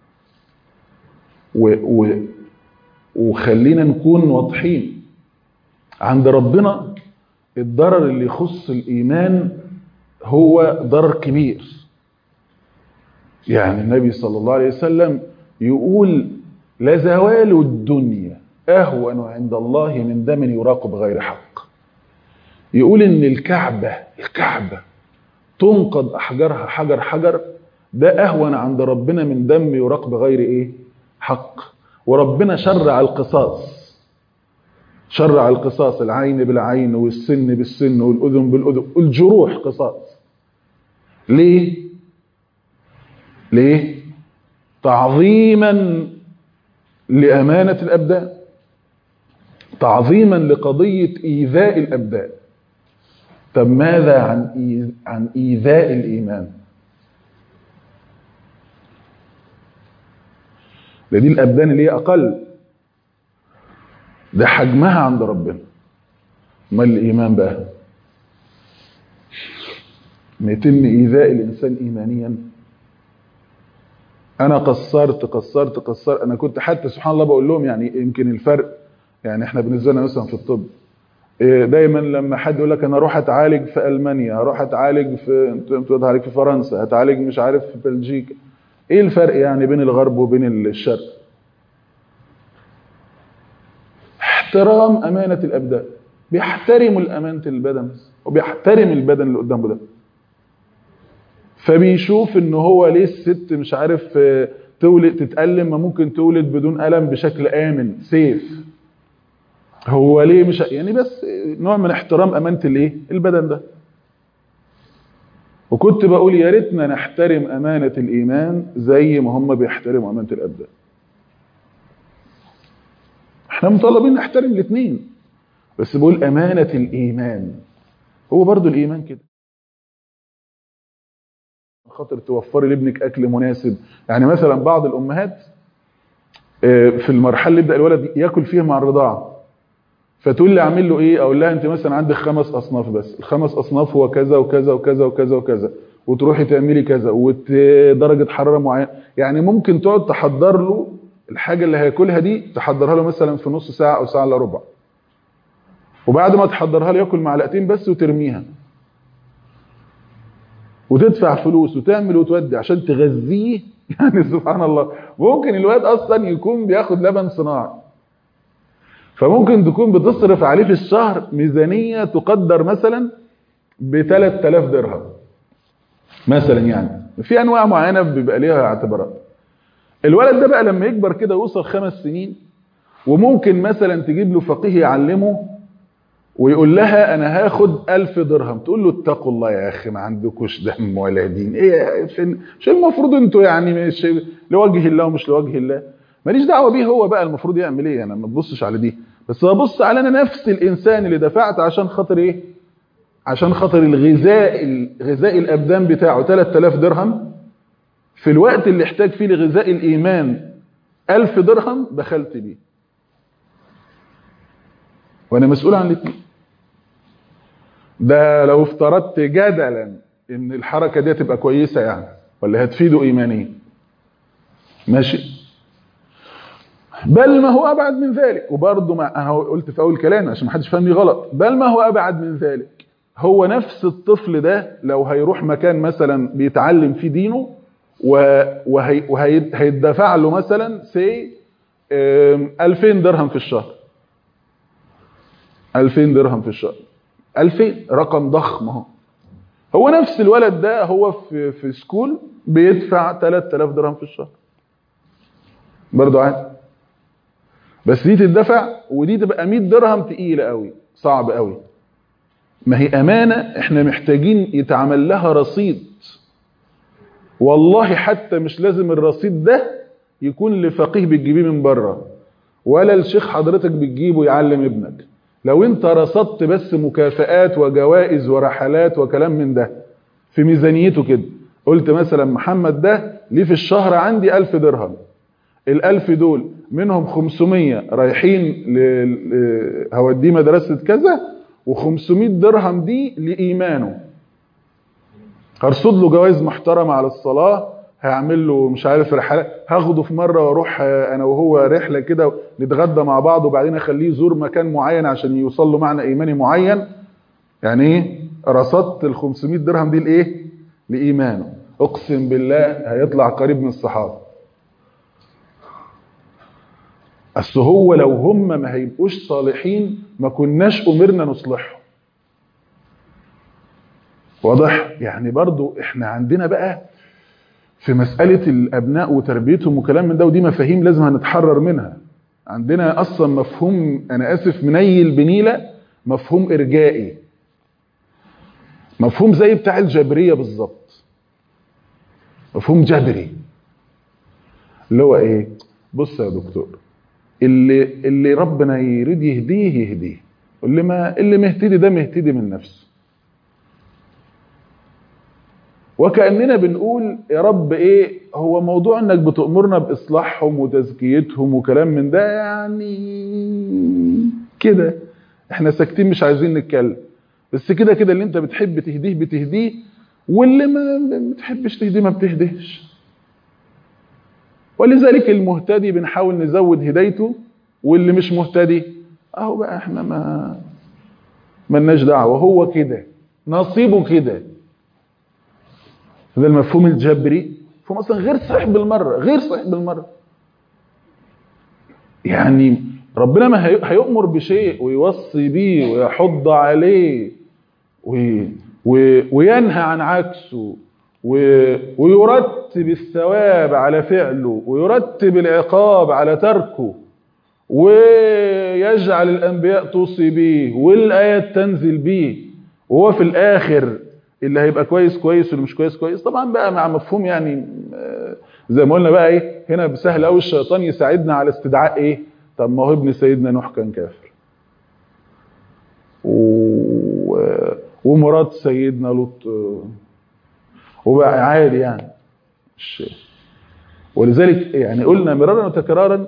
و و وخلينا نكون واضحين عند ربنا الضرر اللي يخص الايمان هو ضرر كبير يعني النبي صلى الله عليه وسلم يقول لزوال الدنيا أهون عند الله من دم يراق بغير حق يقول إن الكعبة الكعبة تنقض أحجارها حجر حجر ده أهون عند ربنا من دم يراق بغير إيه حق وربنا شرع القصاص شرع القصاص العين بالعين والسن بالسن والأذن بالأذن والجروح قصاص ليه ليه تعظيما لأمانة الأبدان تعظيما لقضية إيذاء الأبدان طب ماذا عن إي- عن إيذاء الإيمان ده دي الأبدان اللي هي أقل ده حجمها عند ربنا ما الإيمان بقى ما يتم إيذاء الإنسان إيمانيا أنا قصرت قصرت قصرت أنا كنت حتى سبحان الله بقول لهم يعني يمكن الفرق يعني إحنا بالنسبة لنا مثلا في الطب إيه، دايما لما حد يقول لك انا اروح اتعالج في المانيا اروح اتعالج في انت أنت هتعالج في فرنسا هتعالج مش عارف في بلجيكا ايه الفرق يعني بين الغرب وبين الشرق احترام امانه الابدان بيحترموا الامانه البدن وبيحترم البدن اللي قدامه ده فبيشوف ان هو ليه الست مش عارف آه، تولد تتألم ما ممكن تولد بدون ألم بشكل آمن سيف هو ليه مش يعني بس نوع من احترام امانه الايه البدن ده وكنت بقول يا ريتنا نحترم امانه الايمان زي ما هم بيحترموا امانه الابدان احنا مطالبين نحترم الاثنين بس بقول امانه الايمان هو برضو الايمان كده خاطر توفري لابنك اكل مناسب يعني مثلا بعض الامهات آه، في المرحله اللي يبدا الولد ياكل فيها مع الرضاعه فتقول لي اعمل له ايه اقول لها انت مثلا عندك خمس اصناف بس الخمس اصناف هو كذا وكذا وكذا وكذا وكذا وتروحي تعملي كذا ودرجه حراره معينه يعني ممكن تقعد تحضر له الحاجه اللي هياكلها دي تحضرها له مثلا في نص ساعه او ساعه الا ربع وبعد ما تحضرها له ياكل معلقتين بس وترميها وتدفع فلوس وتعمل وتودي عشان تغذيه يعني سبحان الله ممكن الواد اصلا يكون بياخد لبن صناعي فممكن تكون بتصرف عليه في الشهر ميزانية تقدر مثلا ب 3000 درهم مثلا يعني في انواع معينة بيبقى ليها اعتبارات الولد ده بقى لما يكبر كده ويوصل خمس سنين وممكن مثلا تجيب له فقيه يعلمه ويقول لها انا هاخد ألف درهم تقول له اتقوا الله يا اخي ما عندكوش دم ولا دين ايه فين مش المفروض انتوا يعني مش لوجه الله ومش لوجه الله ماليش دعوه بيه هو بقى المفروض يعمل ايه انا ما تبصش على دي بس ببص على انا نفس الانسان اللي دفعت عشان خاطر ايه عشان خاطر الغذاء غذاء الابدان بتاعه 3000 درهم في الوقت اللي احتاج فيه لغذاء الايمان 1000 درهم دخلت بيه وانا مسؤول عن الاثنين ده لو افترضت جدلا ان الحركه دي تبقى كويسه يعني ولا هتفيده ايمانيا ماشي بل ما هو ابعد من ذلك وبرضه ما انا قلت في اول كلام عشان ما حدش فهمني غلط بل ما هو ابعد من ذلك هو نفس الطفل ده لو هيروح مكان مثلا بيتعلم فيه دينه وهي وهيدفع له مثلا سي 2000 درهم في الشهر 2000 درهم في الشهر 2000 رقم ضخم اهو هو نفس الولد ده هو في في سكول بيدفع 3000 درهم في الشهر برضه عادي بس دي تدفع ودي تبقى 100 درهم تقيله قوي صعب قوي ما هي امانه احنا محتاجين يتعمل لها رصيد والله حتى مش لازم الرصيد ده يكون لفقيه بتجيبيه من بره ولا الشيخ حضرتك بتجيبه يعلم ابنك لو انت رصدت بس مكافآت وجوائز ورحلات وكلام من ده في ميزانيته كده قلت مثلا محمد ده ليه في الشهر عندي ألف درهم الألف دول منهم 500 رايحين هوديه مدرسة كذا و500 درهم دي لإيمانه هرصد له جوائز محترمة على الصلاة هعمل له مش عارف رحلات هاخده في مره واروح انا وهو رحله كده نتغدى مع بعض وبعدين اخليه يزور مكان معين عشان يوصل له معنى ايماني معين يعني ايه رصدت ال 500 درهم دي لايه لايمانه اقسم بالله هيطلع قريب من الصحابه اصل هو لو هم ما هيبقوش صالحين ما كناش امرنا نصلحهم واضح يعني برضو احنا عندنا بقى في مسألة الأبناء وتربيتهم وكلام من ده ودي مفاهيم لازم هنتحرر منها عندنا أصلا مفهوم أنا آسف منيل بنيلة مفهوم إرجائي مفهوم زي بتاع الجبرية بالظبط مفهوم جبري اللي هو إيه بص يا دكتور اللي اللي ربنا يريد يهديه يهديه واللي ما اللي مهتدي ده مهتدي من نفسه وكأننا بنقول يا رب ايه هو موضوع انك بتأمرنا بإصلاحهم وتزكيتهم وكلام من ده يعني كده احنا ساكتين مش عايزين نتكلم بس كده كده اللي انت بتحب تهديه بتهديه واللي ما بتحبش تهديه ما بتهديش ولذلك المهتدي بنحاول نزود هدايته واللي مش مهتدي اهو بقى احنا ما ملناش دعوه هو كده نصيبه كده ده المفهوم الجبري مفهوم اصلا غير صحيح بالمره غير صحيح بالمره يعني ربنا ما هيؤمر بشيء ويوصي بيه ويحض عليه وي وي وينهى عن عكسه ويرتب الثواب على فعله ويرتب العقاب على تركه ويجعل الانبياء توصي به والايات تنزل به وهو في الاخر اللي هيبقى كويس كويس واللي مش كويس كويس طبعا بقى مع مفهوم يعني زي ما قلنا بقى ايه هنا سهل قوي الشيطان يساعدنا على استدعاء ايه طب ما هو ابن سيدنا نوح كان كافر و... ومرات سيدنا لوط وبقى عادي يعني مش ولذلك يعني قلنا مرارا وتكرارا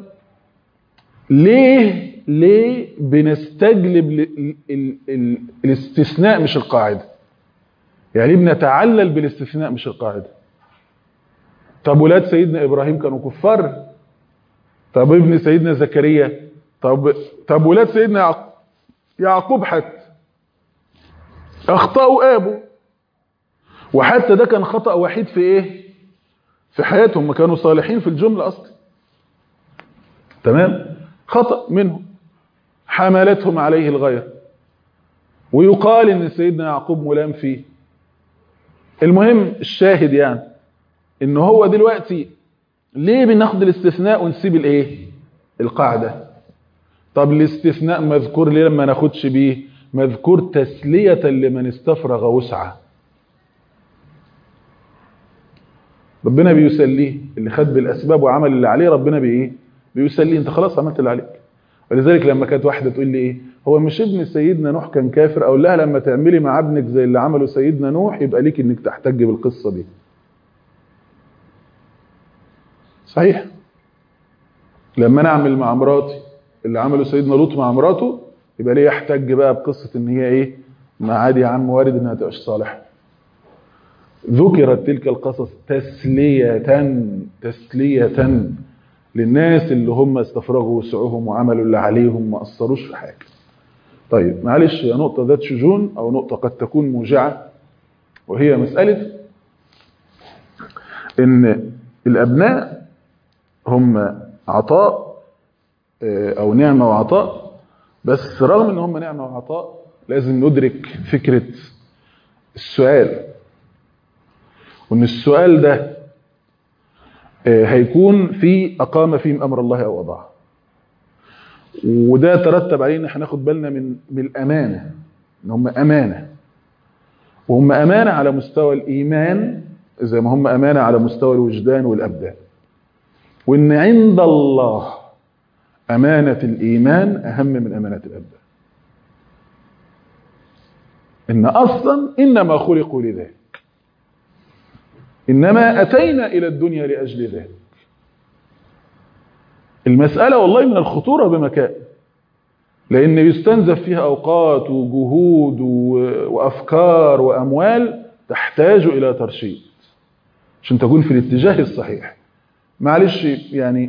ليه ليه بنستجلب ال... ال... ال... الاستثناء مش القاعده يعني بنتعلل بالاستثناء مش القاعده طب ولاد سيدنا ابراهيم كانوا كفار طب ابن سيدنا زكريا طب طب ولاد سيدنا يعقوب يعقوب حتى اخطاوا ابو وحتى ده كان خطا وحيد في ايه في حياتهم ما كانوا صالحين في الجمله اصلا تمام خطا منهم حملتهم عليه الغير ويقال ان سيدنا يعقوب ملام فيه المهم الشاهد يعني ان هو دلوقتي ليه بناخد الاستثناء ونسيب الايه القاعده طب الاستثناء مذكور ليه لما ناخدش بيه مذكور تسليه لمن استفرغ وسعه ربنا بيسليه اللي خد بالاسباب وعمل اللي عليه ربنا بايه بيسليه انت خلاص عملت اللي عليك ولذلك لما كانت واحده تقول لي ايه هو مش ابن سيدنا نوح كان كافر او لها لما تعملي مع ابنك زي اللي عمله سيدنا نوح يبقى ليك انك تحتج بالقصه دي صحيح لما انا اعمل مع مراتي اللي عمله سيدنا لوط مع مراته يبقى ليه يحتج بقى بقصه ان هي ايه ما عادي يا عم وارد انها تبقاش صالحه ذكرت تلك القصص تسليه تسليه للناس اللي هم استفرغوا وسعهم وعملوا اللي عليهم ما قصروش في حاجه طيب معلش هي نقطه ذات شجون او نقطه قد تكون موجعه وهي مساله ان الابناء هم عطاء او نعمه وعطاء بس رغم ان هم نعمه وعطاء لازم ندرك فكره السؤال وان السؤال ده هيكون في اقام فيهم امر الله او اضاعه وده ترتب عليه ان احنا ناخد بالنا من من الامانه ان هم امانه وهم امانه على مستوى الايمان زي ما هم امانه على مستوى الوجدان والابدان وان عند الله امانه الايمان اهم من امانه الابدان ان اصلا انما خلقوا لذلك انما اتينا الى الدنيا لاجل ذلك المساله والله من الخطوره بمكان لان يستنزف فيها اوقات وجهود وافكار واموال تحتاج الى ترشيد عشان تكون في الاتجاه الصحيح معلش يعني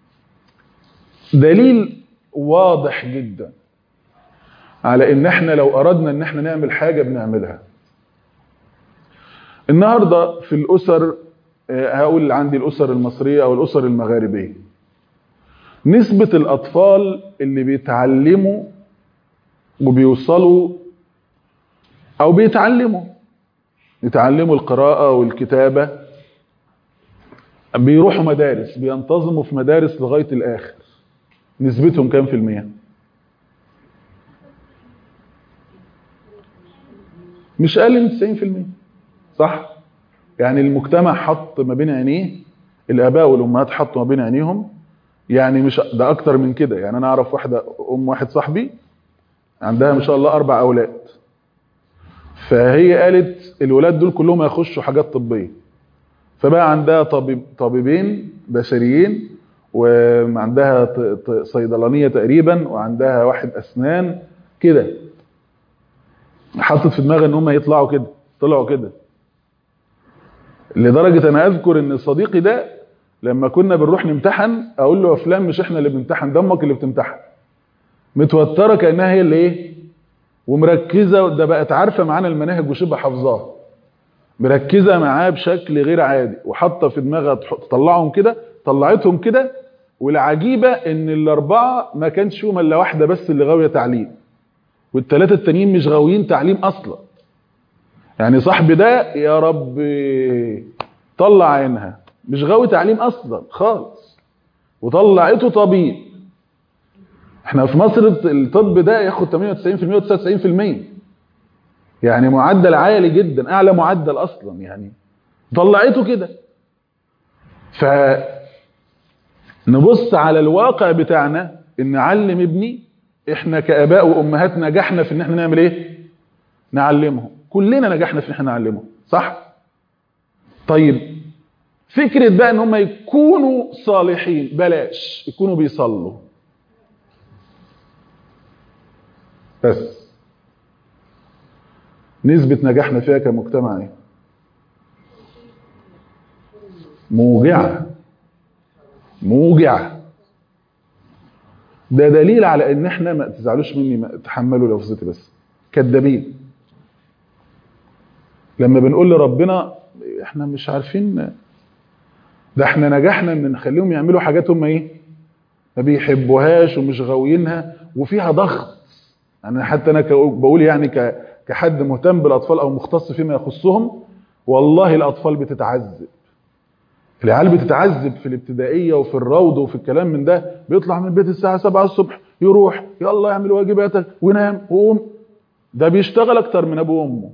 دليل واضح جدا على ان احنا لو اردنا ان احنا نعمل حاجه بنعملها النهارده في الاسر هقول عندي الاسر المصريه او الاسر المغاربيه نسبة الأطفال اللي بيتعلموا وبيوصلوا أو بيتعلموا يتعلموا القراءة والكتابة بيروحوا مدارس بينتظموا في مدارس لغاية الآخر نسبتهم كام في المية مش أقل من 90 في المية صح يعني المجتمع حط ما بين عينيه الآباء والأمهات حطوا ما بين عينيهم يعني مش ده أكتر من كده يعني أنا أعرف واحدة أم واحد صاحبي عندها ما شاء الله أربع أولاد فهي قالت الولاد دول كلهم هيخشوا حاجات طبية فبقى عندها طبيب طبيبين بشريين وعندها ط- ط- صيدلانية تقريبا وعندها واحد أسنان كده حطت في دماغها ان هم يطلعوا كده طلعوا كده لدرجة انا اذكر ان صديقي ده لما كنا بنروح نمتحن اقول له يا فلان مش احنا اللي بنمتحن ده امك اللي بتمتحن متوترة كأنها هي اللي ايه ومركزة ده بقت عارفة معانا المناهج وشبه حافظاها مركزة معاه بشكل غير عادي وحاطة في دماغها تح- تطلعهم كده طلعتهم كده والعجيبة ان الاربعة ما كانش فيهم الا واحدة بس اللي غاوية تعليم والثلاثة التانيين مش غاويين تعليم اصلا يعني صاحبي ده يا رب طلع عينها مش غاوي تعليم اصلا خالص وطلعته طبيب احنا في مصر الطب ده ياخد 98% و99% يعني معدل عالي جدا اعلى معدل اصلا يعني طلعته كده ف نبص على الواقع بتاعنا ان نعلم ابني احنا كاباء وامهات نجحنا في ان احنا نعمل ايه نعلمهم كلنا نجحنا في ان احنا نعلمهم صح طيب فكرة بقى ان هم يكونوا صالحين بلاش يكونوا بيصلوا بس نسبة نجاحنا فيها كمجتمع ايه موجعة موجعة ده دليل على ان احنا ما تزعلوش مني ما تحملوا لفظتي بس كدابين لما بنقول لربنا احنا مش عارفين ده احنا نجحنا ان نخليهم يعملوا حاجات هم ايه ما بيحبوهاش ومش غاويينها وفيها ضغط انا حتى انا بقول يعني كحد مهتم بالاطفال او مختص فيما يخصهم والله الاطفال بتتعذب العيال بتتعذب في الابتدائيه وفي الروض وفي الكلام من ده بيطلع من البيت الساعه 7 الصبح يروح يلا يعمل واجباتك وينام وقوم ده بيشتغل اكتر من ابوه وامه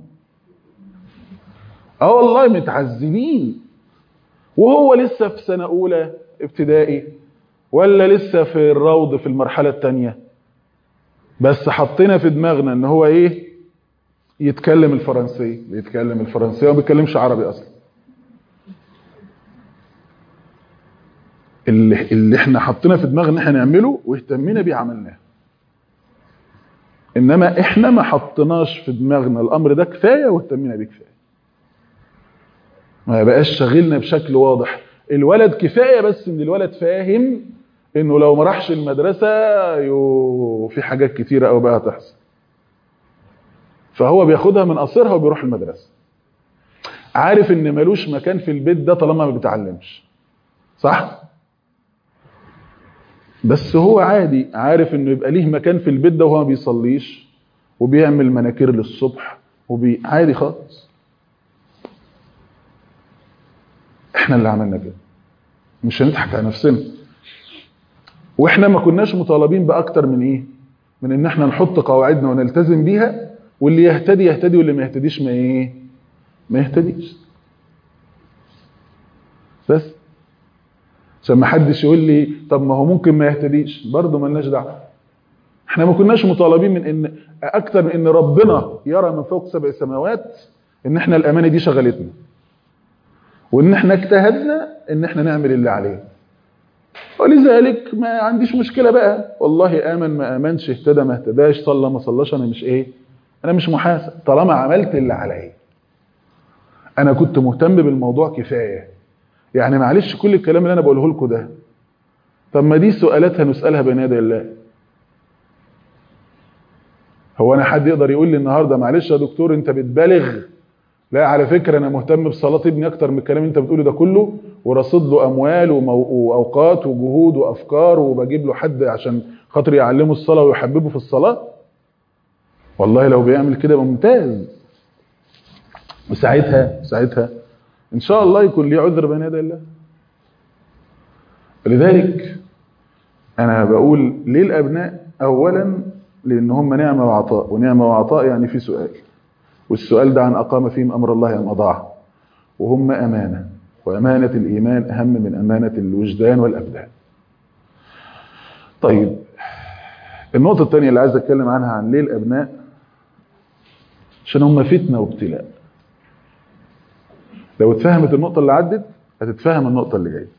اه والله متعذبين وهو لسه في سنه اولى ابتدائي ولا لسه في الروض في المرحله الثانيه بس حطينا في دماغنا ان هو ايه يتكلم الفرنسيه بيتكلم الفرنسيه وما بيتكلمش عربي اصلا اللي, اللي احنا حطينا في دماغنا ان احنا نعمله واهتمينا بيه عملناه انما احنا ما حطيناش في دماغنا الامر ده كفايه واهتمينا بيه كفايه ما بقاش شاغلنا بشكل واضح الولد كفايه بس ان الولد فاهم انه لو ما راحش المدرسه يو في حاجات كتيره قوي بقى هتحصل فهو بياخدها من قصرها وبيروح المدرسه عارف ان ملوش مكان في البيت ده طالما ما بيتعلمش صح بس هو عادي عارف انه يبقى ليه مكان في البيت ده وهو ما بيصليش وبيعمل مناكير للصبح وبي عادي خالص احنا اللي عملنا كده مش هنضحك على نفسنا واحنا ما كناش مطالبين باكتر من ايه من ان احنا نحط قواعدنا ونلتزم بيها واللي يهتدي يهتدي واللي ما يهتديش ما ايه ما يهتديش بس عشان ما حدش يقول لي طب ما هو ممكن ما يهتديش برضه مالناش دعوه احنا ما كناش مطالبين من ان اكتر من ان ربنا يرى من فوق سبع سماوات ان احنا الامانه دي شغلتنا وان احنا اجتهدنا ان احنا نعمل اللي عليه ولذلك ما عنديش مشكله بقى والله امن ما امنش اهتدى ما اهتداش صلى ما صلاش انا مش ايه انا مش محاسب طالما عملت اللي عليا انا كنت مهتم بالموضوع كفايه يعني معلش كل الكلام اللي انا بقوله لكم ده طب ما دي سؤالات هنسالها بين يدي الله هو انا حد يقدر يقول لي النهارده معلش يا دكتور انت بتبالغ لا على فكره انا مهتم بصلاه ابني اكتر من الكلام اللي انت بتقوله ده كله ورصد له اموال ومو... واوقات وجهود وافكار وبجيب له حد عشان خاطر يعلمه الصلاه ويحببه في الصلاه والله لو بيعمل كده يبقى ممتاز وساعتها ساعتها ان شاء الله يكون ليه عذر بين يدي الله لذلك انا بقول ليه الابناء اولا لان هم نعمه وعطاء ونعمه وعطاء يعني في سؤال والسؤال ده عن اقام فيهم امر الله ام اضاعه وهم امانه وامانه الايمان اهم من امانه الوجدان والابدان طيب النقطه الثانيه اللي عايز اتكلم عنها عن ليه الابناء عشان هم فتنه وابتلاء لو اتفهمت النقطه اللي عدت هتتفهم النقطه اللي جايه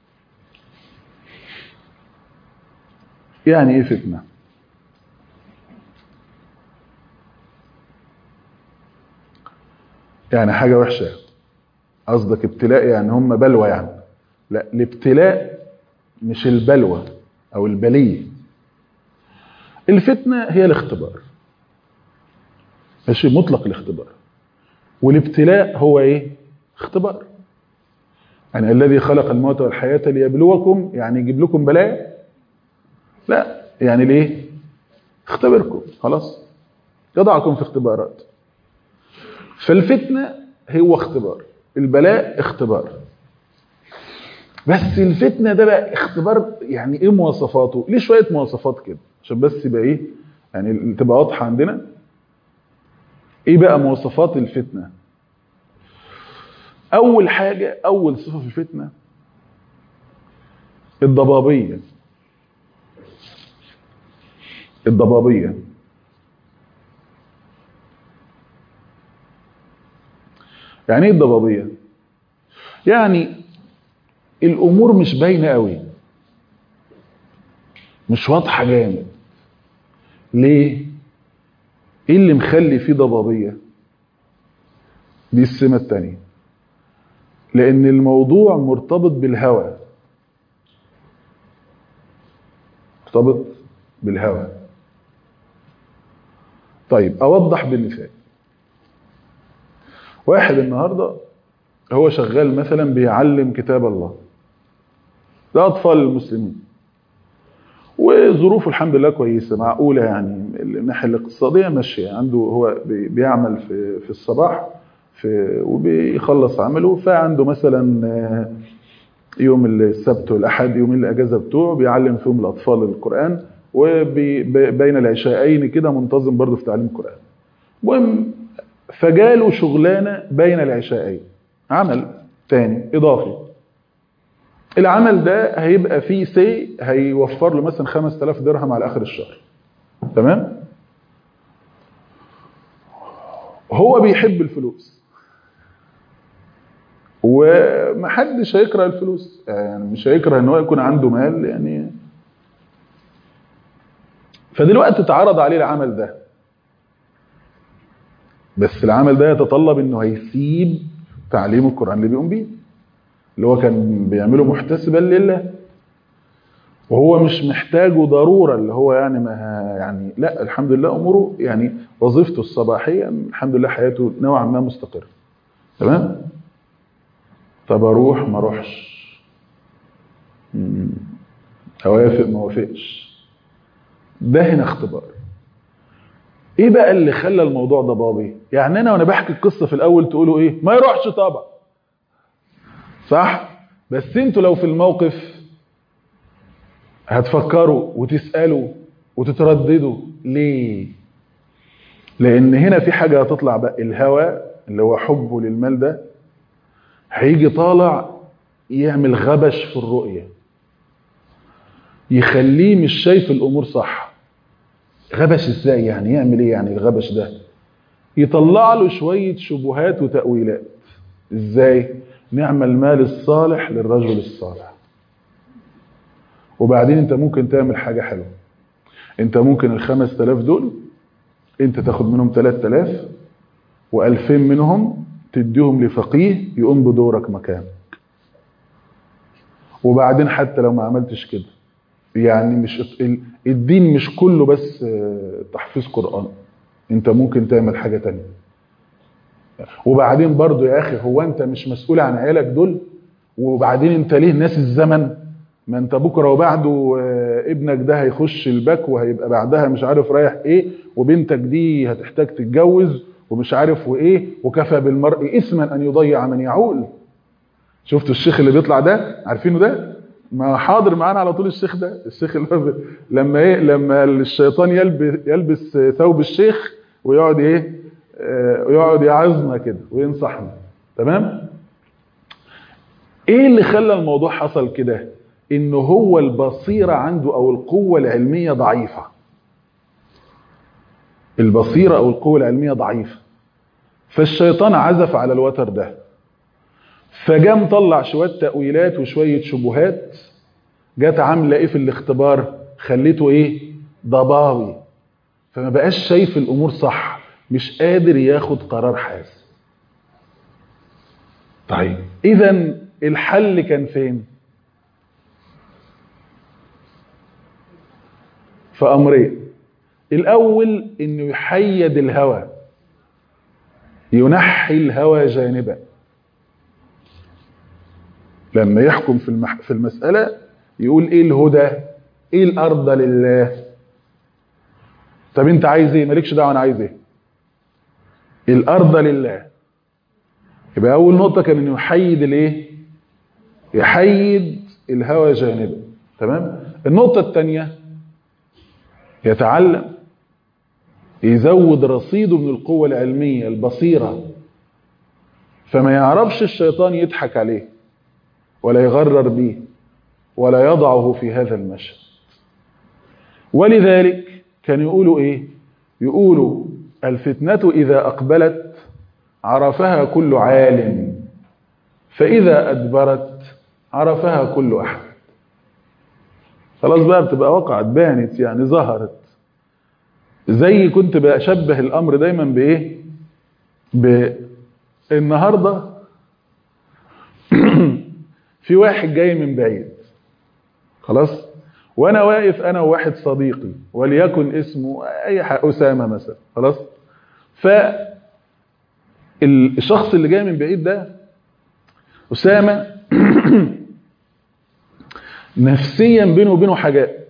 يعني ايه فتنه يعني حاجه وحشه قصدك ابتلاء يعني هم بلوى يعني لا الابتلاء مش البلوى او البليه الفتنه هي الاختبار ماشي مطلق الاختبار والابتلاء هو ايه اختبار يعني الذي خلق الموت والحياه ليبلوكم يعني يجيب لكم بلاء لا يعني ليه اختبركم خلاص يضعكم في اختبارات فالفتنة هو اختبار البلاء اختبار بس الفتنة ده بقى اختبار يعني ايه مواصفاته ليه شوية مواصفات كده عشان بس يبقى ايه يعني تبقى واضحة عندنا ايه بقى مواصفات الفتنة اول حاجة اول صفة في الفتنة الضبابية الضبابية يعني ايه الضبابية يعني الامور مش باينة قوي مش واضحة جامد ليه ايه اللي مخلي فيه ضبابية دي السمة التانية لان الموضوع مرتبط بالهوى مرتبط بالهوى طيب اوضح بالمثال واحد النهارده هو شغال مثلا بيعلم كتاب الله لاطفال المسلمين وظروفه الحمد لله كويسه معقوله يعني من الناحيه الاقتصاديه ماشيه عنده هو بيعمل في في الصباح في وبيخلص عمله فعنده مثلا يوم السبت والاحد يومين الاجازه بتوعه بيعلم فيهم الاطفال القران وبين العشاءين كده منتظم برضه في تعليم القران المهم فجاله شغلانه بين العشاءين عمل تاني اضافي العمل ده هيبقى فيه سي هيوفر له مثلا 5000 درهم على اخر الشهر تمام هو بيحب الفلوس ومحدش هيكره الفلوس يعني مش هيكره ان هو يكون عنده مال يعني فدلوقتي اتعرض عليه العمل ده بس العمل ده يتطلب انه هيسيب تعليم القرآن اللي بيقوم بيه اللي هو كان بيعمله محتسبا لله وهو مش محتاجه ضرورة اللي هو يعني ما يعني لا الحمد لله اموره يعني وظيفته الصباحية الحمد لله حياته نوعا ما مستقرة تمام طب اروح ما اروحش اوافق ما اوافقش ده هنا اختبار ايه بقى اللي خلى الموضوع ضبابي يعني انا وانا بحكي القصه في الاول تقولوا ايه ما يروحش طبعا صح بس انتوا لو في الموقف هتفكروا وتسالوا وتترددوا ليه لان هنا في حاجه هتطلع بقى الهوى اللي هو حبه للمال ده هيجي طالع يعمل غبش في الرؤيه يخليه مش شايف الامور صح غبش ازاي يعني يعمل ايه يعني الغبش ده يطلع له شوية شبهات وتأويلات ازاي نعمل المال الصالح للرجل الصالح وبعدين انت ممكن تعمل حاجة حلوة انت ممكن الخمس تلاف دول انت تاخد منهم تلات تلاف والفين منهم تديهم لفقيه يقوم بدورك مكانك وبعدين حتى لو ما عملتش كده يعني مش الدين مش كله بس تحفيظ قرآن انت ممكن تعمل حاجة تانية وبعدين برضو يا اخي هو انت مش مسؤول عن عيالك دول وبعدين انت ليه ناس الزمن ما انت بكره وبعده آه، ابنك ده هيخش الباك وهيبقى بعدها مش عارف رايح ايه وبنتك دي هتحتاج تتجوز ومش عارف وايه وكفى بالمرء اثما ان يضيع من يعول شفتوا الشيخ اللي بيطلع ده عارفينه ده ما حاضر معانا على طول الشيخ ده الشيخ اللي هو ب- لما ايه لما الشيطان يلبس يلبس ثوب الشيخ ويقعد ايه آه، ويقعد يعظنا كده وينصحنا تمام ايه اللي خلى الموضوع حصل كده ان هو البصيرة عنده او القوة العلمية ضعيفة البصيرة او القوة العلمية ضعيفة فالشيطان عزف على الوتر ده فجاء مطلع شوية تأويلات وشوية شبهات جت عاملة ايه في الاختبار خليته ايه ضباوي فما بقاش شايف الامور صح مش قادر ياخد قرار حاسم طيب اذا الحل كان فين في امرين الاول انه يحيد الهوى ينحي الهوى جانبا لما يحكم في المح... في المساله يقول ايه الهدى ايه الارض لله طب انت عايز ايه مالكش دعوه انا عايز ايه الارض لله يبقى اول نقطه كان انه يحيد الايه يحيد الهوى جانبا تمام النقطه الثانيه يتعلم يزود رصيده من القوة العلمية البصيرة فما يعرفش الشيطان يضحك عليه ولا يغرر به ولا يضعه في هذا المشهد ولذلك كان يقولوا ايه يقولوا الفتنة إذا أقبلت عرفها كل عالم فإذا أدبرت عرفها كل أحد خلاص بقى بتبقى وقعت بانت يعني ظهرت زي كنت بشبه الامر دايما بايه بالنهارده في واحد جاي من بعيد خلاص وانا واقف انا وواحد صديقي وليكن اسمه اي حاجه اسامه مثلا خلاص ف الشخص اللي جاي من بعيد ده اسامه نفسيا بينه وبينه حاجات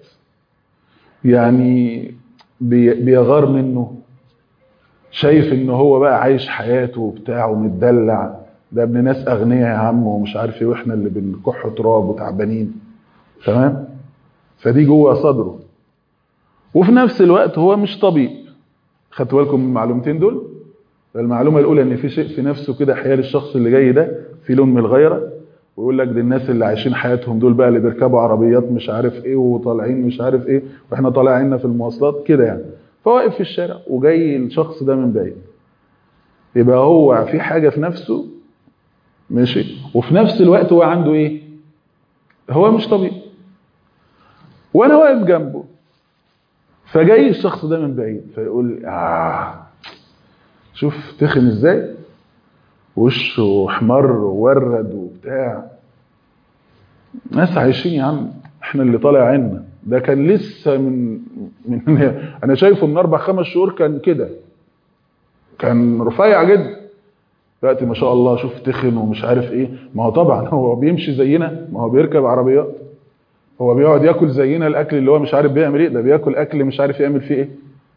يعني بي- بيغار منه شايف ان هو بقى عايش حياته وبتاع ومتدلع ده ابن ناس اغنياء يا عم ومش عارف ايه واحنا اللي بنكح تراب وتعبانين تمام فدي جوه صدره وفي نفس الوقت هو مش طبيب خدتوا بالكم من المعلومتين دول المعلومه الاولى ان في شيء في نفسه كده حيال الشخص اللي جاي ده في لون من الغيره ويقول لك دي الناس اللي عايشين حياتهم دول بقى اللي بيركبوا عربيات مش عارف ايه وطالعين مش عارف ايه واحنا طالعين في المواصلات كده يعني فواقف في الشارع وجاي الشخص ده من بعيد يبقى هو في حاجه في نفسه ماشي وفي نفس الوقت هو عنده ايه هو مش طبيعي وانا واقف جنبه فجاي الشخص ده من بعيد فيقول اه شوف تخن ازاي وشه احمر وورد وبتاع ناس عايشين يا عم احنا اللي طالع عنا ده كان لسه من من انا شايفه من اربع خمس شهور كان كده كان رفيع جدا دلوقتي ما شاء الله شوف تخن ومش عارف ايه ما هو طبعا هو بيمشي زينا ما هو بيركب عربيات هو بيقعد ياكل زينا الاكل اللي هو مش عارف بيعمل ايه ده بياكل اكل مش عارف يعمل فيه ايه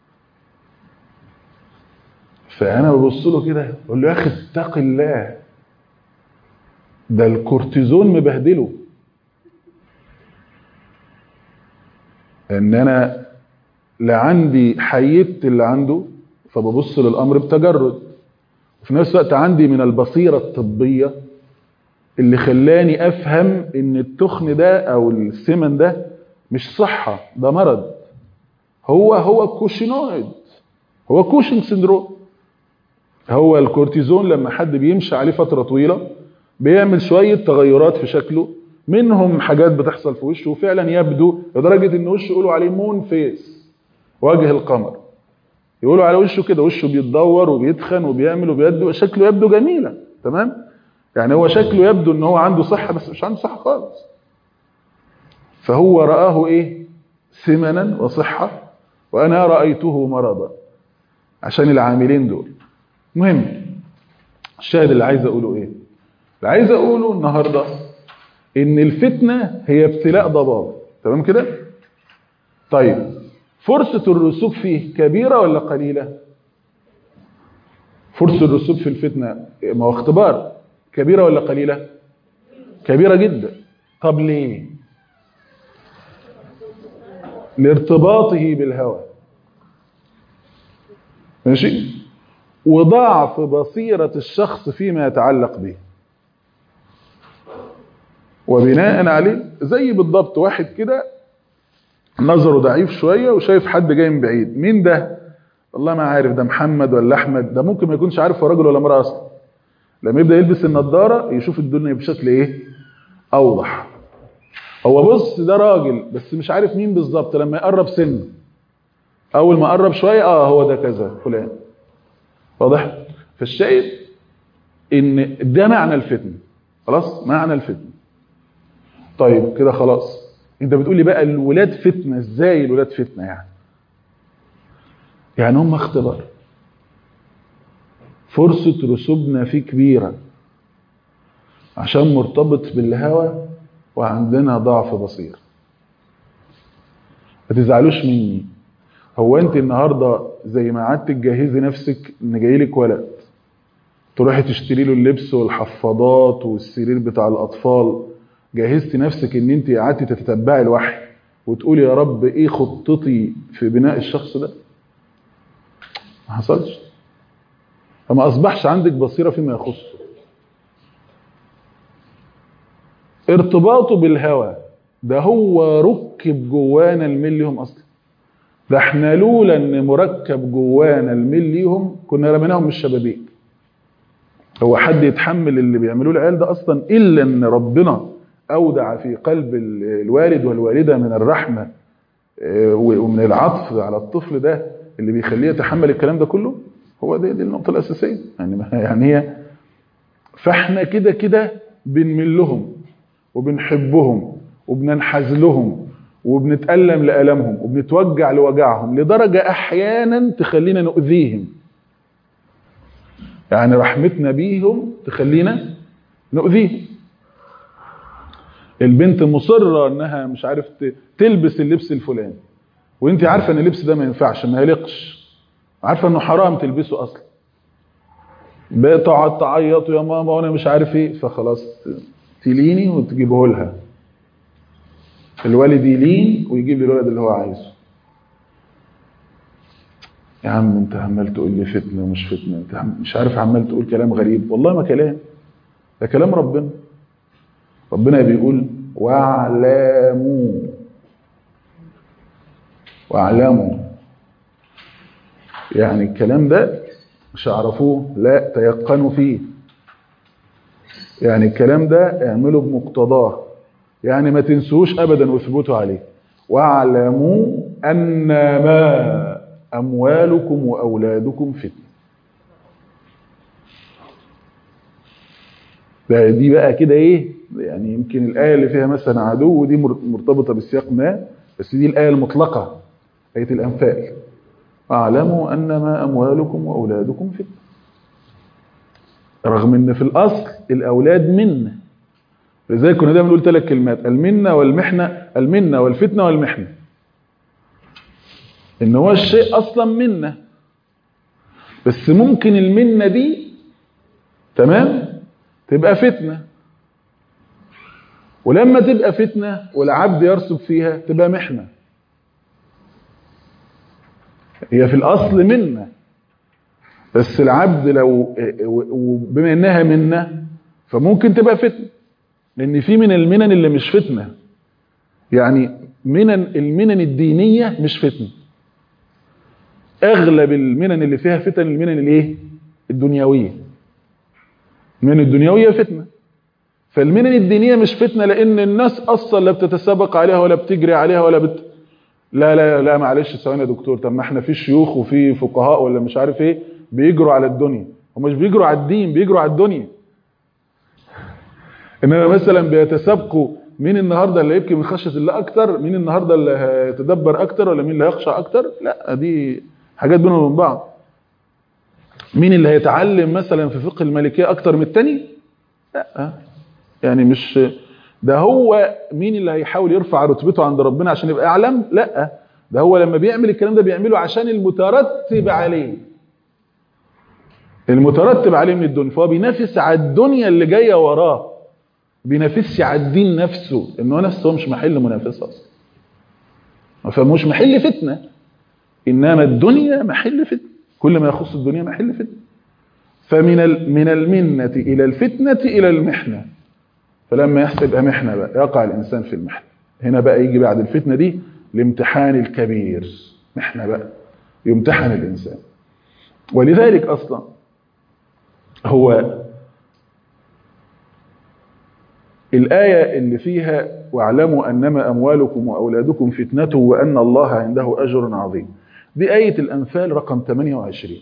فانا ببص له كده بقول له يا اخي اتق الله ده الكورتيزون مبهدله ان انا لا عندي حيدت اللي عنده فببص للامر بتجرد وفي نفس الوقت عندي من البصيره الطبيه اللي خلاني افهم ان التخن ده او السمن ده مش صحه ده مرض هو هو كوشينويد هو كوشن سندروم هو الكورتيزون لما حد بيمشي عليه فتره طويله بيعمل شويه تغيرات في شكله منهم حاجات بتحصل في وشه وفعلا يبدو لدرجه ان وشه يقولوا عليه مون فيس وجه القمر يقولوا على وشه كده وشه بيتدور وبيتخن وبيعمل وبيدو شكله يبدو جميلا تمام يعني هو شكله يبدو ان هو عنده صحه بس مش عنده صحه خالص فهو رآه ايه سمنا وصحه وانا رايته مرضا عشان العاملين دول مهم الشاهد اللي عايز اقوله ايه اللي عايز اقوله النهارده ان الفتنه هي ابتلاء ضباب تمام كده طيب فرصه الرسوب فيه كبيره ولا قليله فرصه الرسوب في الفتنه ما هو اختبار كبيره ولا قليله كبيره جدا طب ليه لارتباطه بالهوى ماشي وضعف بصيرة الشخص فيما يتعلق به وبناء عليه زي بالضبط واحد كده نظره ضعيف شوية وشايف حد جاي من بعيد مين ده والله ما عارف ده محمد ولا احمد ده ممكن ما يكونش عارف هو راجل ولا امرأة اصلا لما يبدأ يلبس النضارة يشوف الدنيا بشكل ايه اوضح هو بص ده راجل بس مش عارف مين بالظبط لما يقرب سنه اول ما قرب شويه اه هو ده كذا فلان واضح فالشاهد ان ده معنى الفتنه خلاص معنى الفتنه طيب كده خلاص انت بتقول لي بقى الولاد فتنه ازاي الولاد فتنه يعني يعني هم اختبار فرصه رسوبنا فيه كبيره عشان مرتبط بالهوى وعندنا ضعف بصير ما تزعلوش مني هو انت النهارده زي ما قعدت تجهزي نفسك ان جاي لك ولد تروحي تشتري له اللبس والحفاضات والسرير بتاع الاطفال جهزتي نفسك ان انت قعدتي تتتبعي الوحي وتقولي يا رب ايه خطتي في بناء الشخص ده ما حصلش فما اصبحش عندك بصيره فيما يخصه ارتباطه بالهوى ده هو ركب جوانا المليهم اصلا ده احنا لولا ان مركب جوانا المليهم كنا رميناهم من الشبابيك هو حد يتحمل اللي بيعملوه العيال ده اصلا الا ان ربنا اودع في قلب الوالد والوالده من الرحمه ومن العطف على الطفل ده اللي بيخليه يتحمل الكلام ده كله هو دي, دي النقطه الاساسيه يعني يعني هي فاحنا كده كده بنمل لهم وبنحبهم وبننحاز لهم وبنتألم لألمهم وبنتوجع لوجعهم لدرجة أحيانا تخلينا نؤذيهم يعني رحمتنا بيهم تخلينا نؤذيهم البنت مصرة انها مش عارف تلبس اللبس الفلاني وانت عارفة ان اللبس ده ما ينفعش ما يليقش عارفة انه حرام تلبسه اصلا بتقعد تعيط يا ماما وانا مش عارف ايه فخلاص تليني وتجيبه لها الوالد يلين ويجيب لي الولد اللي هو عايزه يا عم انت عمال تقول لي فتنه ومش فتنه انت مش عارف عمال تقول كلام غريب والله ما كلام ده كلام ربنا ربنا بيقول واعلموا واعلموا يعني الكلام ده مش عرفوه لا تيقنوا فيه يعني الكلام ده اعملوا بمقتضاه يعني ما تنسوش ابدا واثبتوا عليه واعلموا انما اموالكم واولادكم فتنه ده دي بقى كده ايه يعني يمكن الايه اللي فيها مثلا عدو ودي مرتبطه بالسياق ما بس دي الايه المطلقه ايه الانفال اعلموا انما اموالكم واولادكم فتنه رغم ان في الاصل الاولاد منه لذلك كنا دايما نقول ثلاث كلمات المنه والمحنه المنه والفتنه والمحنه ان هو الشيء اصلا منه بس ممكن المنه دي تمام تبقى فتنه ولما تبقى فتنه والعبد يرسب فيها تبقى محنه هي في الاصل منه بس العبد لو وبما انها منه فممكن تبقى فتنه لان في من المنن اللي مش فتنه يعني منن المنن الدينيه مش فتنه اغلب المنن اللي فيها فتن المنن الايه الدنيويه المنن الدنيويه فتنه فالمنن الدينيه مش فتنه لان الناس اصلا لا بتتسابق عليها ولا بتجري عليها ولا بت لا لا لا معلش ثواني يا دكتور طب ما احنا في شيوخ وفي فقهاء ولا مش عارف ايه بيجروا على الدنيا هم مش بيجروا على الدين بيجروا على الدنيا انما مثلا بيتسابقوا مين النهارده اللي يبكي من خشيه الله اكتر مين النهارده اللي هيتدبر اكتر ولا مين اللي هيخشع اكتر لا دي حاجات بينهم وبين بعض مين اللي هيتعلم مثلا في فقه المالكيه اكتر من التاني لا يعني مش ده هو مين اللي هيحاول يرفع رتبته عند ربنا عشان يبقى اعلم لا ده هو لما بيعمل الكلام ده بيعمله عشان المترتب عليه المترتب عليه من الدنيا فهو بينافس على الدنيا اللي جايه وراه بينافسش على الدين نفسه ان هو نفسه مش محل منافسه اصلا فمش محل فتنه انما الدنيا محل فتنه كل ما يخص الدنيا محل فتنه فمن من المنه الى الفتنه الى المحنه فلما يحصل يبقى محنه بقى يقع الانسان في المحنه هنا بقى يجي بعد الفتنه دي الامتحان الكبير محنه بقى يمتحن الانسان ولذلك اصلا هو الآية اللي فيها واعلموا أنما أموالكم وأولادكم فتنة وأن الله عنده أجر عظيم دي آية الأنفال رقم 28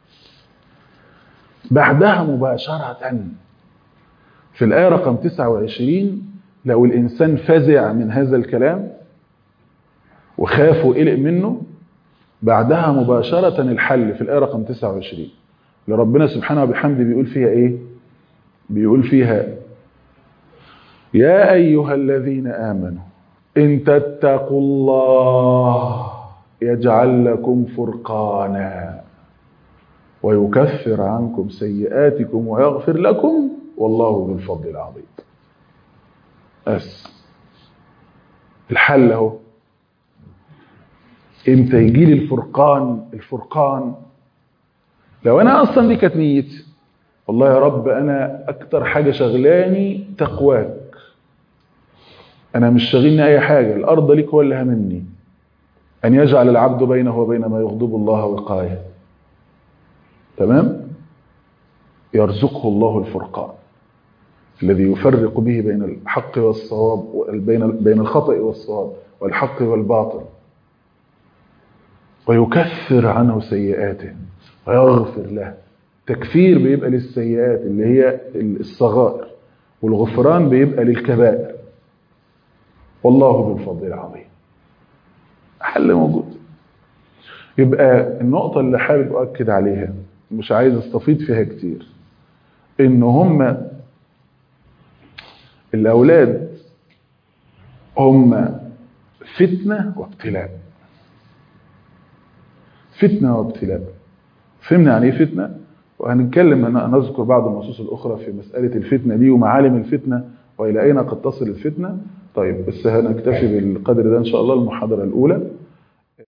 بعدها مباشرة في الآية رقم 29 لو الإنسان فزع من هذا الكلام وخاف وقلق منه بعدها مباشرة الحل في الآية رقم 29 لربنا سبحانه وبحمده بيقول فيها إيه بيقول فيها يا أيها الذين آمنوا إن تتقوا الله يجعل لكم فرقانا ويكفر عنكم سيئاتكم ويغفر لكم والله ذو الفضل العظيم بس الحل اهو امتى يجي لي الفرقان الفرقان لو انا اصلا دي كانت نيتي والله يا رب انا اكتر حاجه شغلاني تقواك انا مش شاغلني اي حاجه الارض ليك هو اللي همني ان يجعل العبد بينه وبين ما يغضب الله وقايه تمام يرزقه الله الفرقان الذي يفرق به بين الحق والصواب بين بين الخطأ والصواب والحق والباطل ويكفر عنه سيئاته ويغفر له تكفير بيبقى للسيئات اللي هي الصغائر والغفران بيبقى للكبائر والله ذو الفضل العظيم حل موجود يبقى النقطة اللي حابب أؤكد عليها مش عايز استفيض فيها كتير إن هم الأولاد هم فتنة وابتلاء فتنة وابتلاء فهمنا يعني ايه فتنة وهنتكلم نذكر بعض النصوص الأخرى في مسألة الفتنة دي ومعالم الفتنة وإلى أين قد تصل الفتنة طيب بس هنكتفي بالقدر ده إن شاء الله المحاضرة الأولى